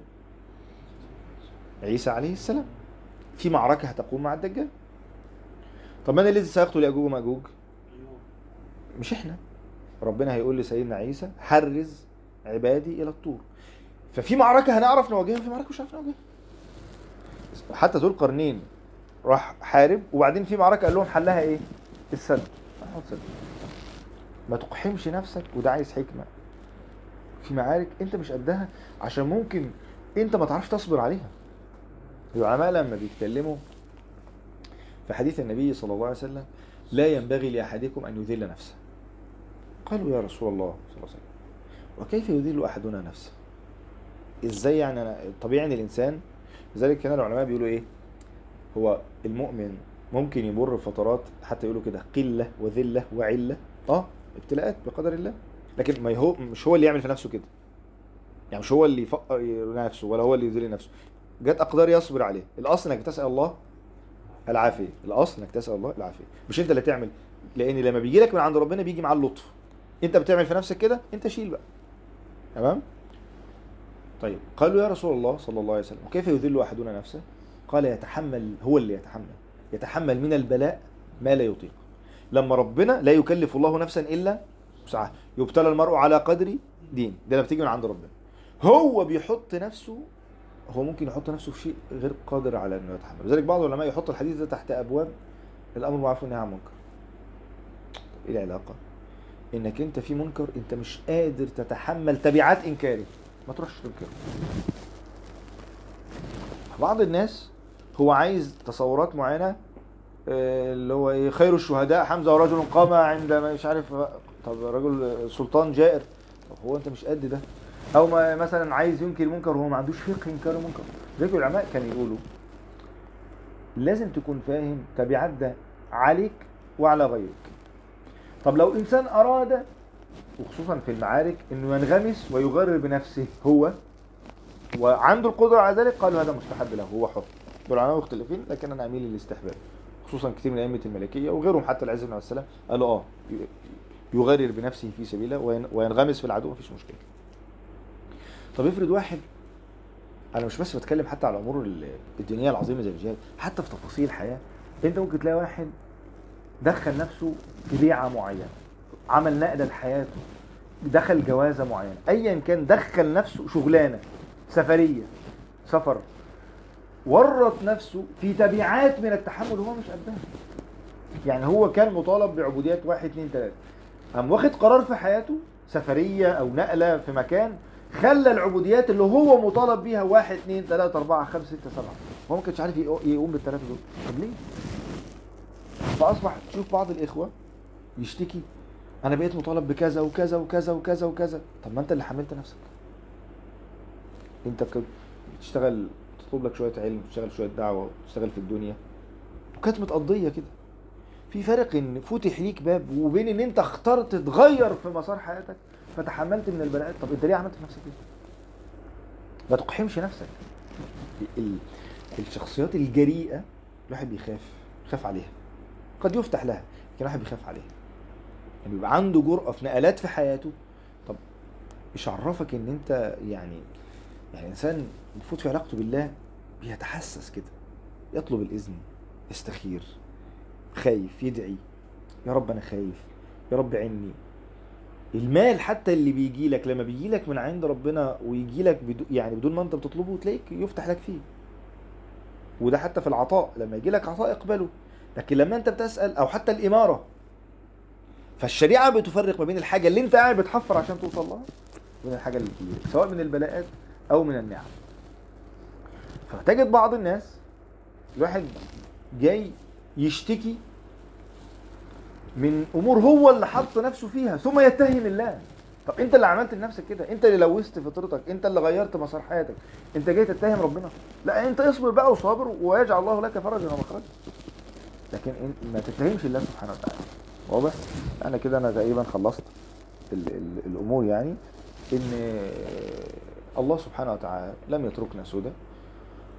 عيسى عليه السلام في معركة هتقوم مع الدجال طب من الذي سيقتل ياجوج وماجوج مش احنا ربنا هيقول لسيدنا عيسى حرز عبادي الى الطور ففي معركة هنعرف نواجهها وفي معركة مش هنعرف نواجهها حتى ذو القرنين راح حارب وبعدين في معركة قال لهم حلها ايه السد هنحط سد ما تقحمش نفسك وده عايز حكمة في معارك انت مش قدها عشان ممكن انت ما تعرفش تصبر عليها العلماء لما بيتكلموا في حديث النبي صلى الله عليه وسلم لا ينبغي لأحدكم أن يذل نفسه قالوا يا رسول الله صلى الله عليه وسلم وكيف يذل أحدنا نفسه ازاي يعني أنا طبيعي ان الانسان لذلك كان العلماء بيقولوا ايه هو المؤمن ممكن يمر بفترات حتى يقولوا كده قله وذله وعله اه ابتلاءات بقدر الله لكن ما هو مش هو اللي يعمل في نفسه كده يعني مش هو اللي يفقر نفسه ولا هو اللي يذل نفسه جت اقدار يصبر عليه الاصل انك تسال الله العافيه الاصل انك تسال الله العافيه مش انت اللي تعمل لان لما بيجي لك من عند ربنا بيجي معاه اللطف انت بتعمل في نفسك كده انت شيل بقى تمام طيب قالوا يا رسول الله صلى الله عليه وسلم وكيف يذل احدنا نفسه قال يتحمل هو اللي يتحمل يتحمل من البلاء ما لا يطيق لما ربنا لا يكلف الله نفسا الا وسعها يبتلى المرء على قدر دين ده لما بتيجي من عند ربنا هو بيحط نفسه هو ممكن يحط نفسه في شيء غير قادر على انه يتحمل لذلك بعض العلماء يحط الحديث ده تحت ابواب الامر بالمعروف والنهي عن المنكر ايه العلاقه انك انت في منكر انت مش قادر تتحمل تبعات انكاره ما تروحش تنكره بعض الناس هو عايز تصورات معينه آه، اللي هو ايه خير الشهداء حمزه ورجل قام عند ما مش عارف طب رجل سلطان جائر طب هو انت مش قد ده او ما مثلا عايز ينكر المنكر وهو ما عندوش فقه انكار المنكر زي العلماء كانوا يقولوا لازم تكون فاهم تبعات ده عليك وعلى غيرك طب لو انسان اراد وخصوصا في المعارك انه ينغمس ويغرر بنفسه هو وعنده القدره على ذلك قالوا هذا مستحب له هو حر دول العلماء مختلفين لكن انا اميل للاستحباب خصوصا كتير من ائمه الملكيه وغيرهم حتى العز بن عبد السلام قالوا اه يغرر بنفسه في سبيل الله وين- وينغمس في العدو مفيش مشكله طب افرض واحد انا مش بس بتكلم حتى على الامور ال- الدينيه العظيمه زي الجهاد حتى في تفاصيل الحياه انت ممكن تلاقي واحد دخل نفسه في بيعه معينه عمل نقله لحياته دخل جوازه معينه ايا كان دخل نفسه شغلانه سفريه سفر ورط نفسه في تبعات من التحمل وهو مش قدها يعني هو كان مطالب بعبوديات واحد اتنين تلاته قام واخد قرار في حياته سفريه او نقله في مكان خلى العبوديات اللي هو مطالب بيها واحد اتنين تلاته اربعه خمسه سته سبعه هو ما كانش عارف يقو- يقوم بالثلاثه دول طب ليه؟ فاصبح تشوف بعض الاخوه يشتكي انا بقيت مطالب بكذا وكذا وكذا وكذا وكذا طب ما انت اللي حملت نفسك انت كنت بتشتغل تطلب لك شويه علم تشتغل شويه دعوه تشتغل في الدنيا وكانت متقضيه كده في فرق ان فتح ليك باب وبين ان انت اخترت تغير في مسار حياتك فتحملت من البلاءات طب انت ليه عملت في نفسك كده ما تقحمش نفسك ال- الشخصيات الجريئه الواحد بيخاف يخاف عليها قد يفتح لها لكن الواحد بيخاف عليها يعني بيبقى عنده جرأة في نقلات في حياته طب مش عرفك ان انت يعني يعني انسان المفروض في علاقته بالله بيتحسس كده يطلب الاذن يستخير خايف يدعي يا رب انا خايف يا رب عني المال حتى اللي بيجي لك لما بيجي لك من عند ربنا ويجي لك بدو يعني بدون ما انت بتطلبه تلاقيك يفتح لك فيه وده حتى في العطاء لما يجي لك عطاء اقبله لكن لما انت بتسأل او حتى الامارة فالشريعة بتفرق ما بين الحاجة اللي انت قاعد بتحفر عشان توصل لها وبين الحاجة اللي بتجيلك سواء من البلاءات او من النعم فتجد بعض الناس الواحد جاي يشتكي من امور هو اللي حط نفسه فيها ثم يتهم الله طب انت اللي عملت لنفسك كده انت اللي لوثت فطرتك انت اللي غيرت مسار حياتك انت جاي تتهم ربنا لا انت اصبر بقى وصابر ويجعل الله لك فرجا ومخرجا لكن انت ما تتهمش الله سبحانه وتعالى واضح انا كده انا تقريبا خلصت ال ال الامور يعني ان الله سبحانه وتعالى لم يتركنا سدى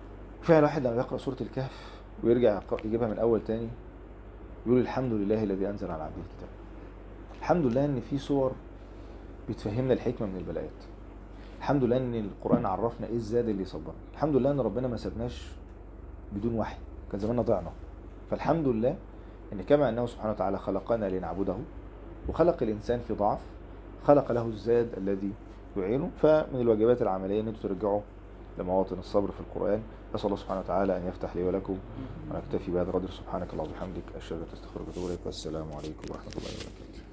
فعلا الواحد لما يقرأ سورة الكهف ويرجع يقرأ- يجيبها من أول تاني يقول الحمد لله الذي أنزل على عبده الكتاب الحمد لله إن في صور بتفهمنا الحكمة من البلايات الحمد لله إن القرآن عرفنا إيه الزاد اللي يصبرنا الحمد لله إن ربنا ما سابناش بدون وحي كان زماننا ضعنا فالحمد لله إن كما أنه سبحانه وتعالى خلقنا لنعبده وخلق الإنسان في ضعف خلق له الزاد الذي يعينه فمن الواجبات العملية أن انتم ترجعوا لمواطن الصبر في القرآن أسأل الله سبحانه وتعالى أن يفتح لي ولكم ونكتفي بهذا القدر سبحانك اللهم وبحمدك أشهد أن لا إله إلا أنت أستغفرك وأتوب إليك والسلام عليكم ورحمة الله وبركاته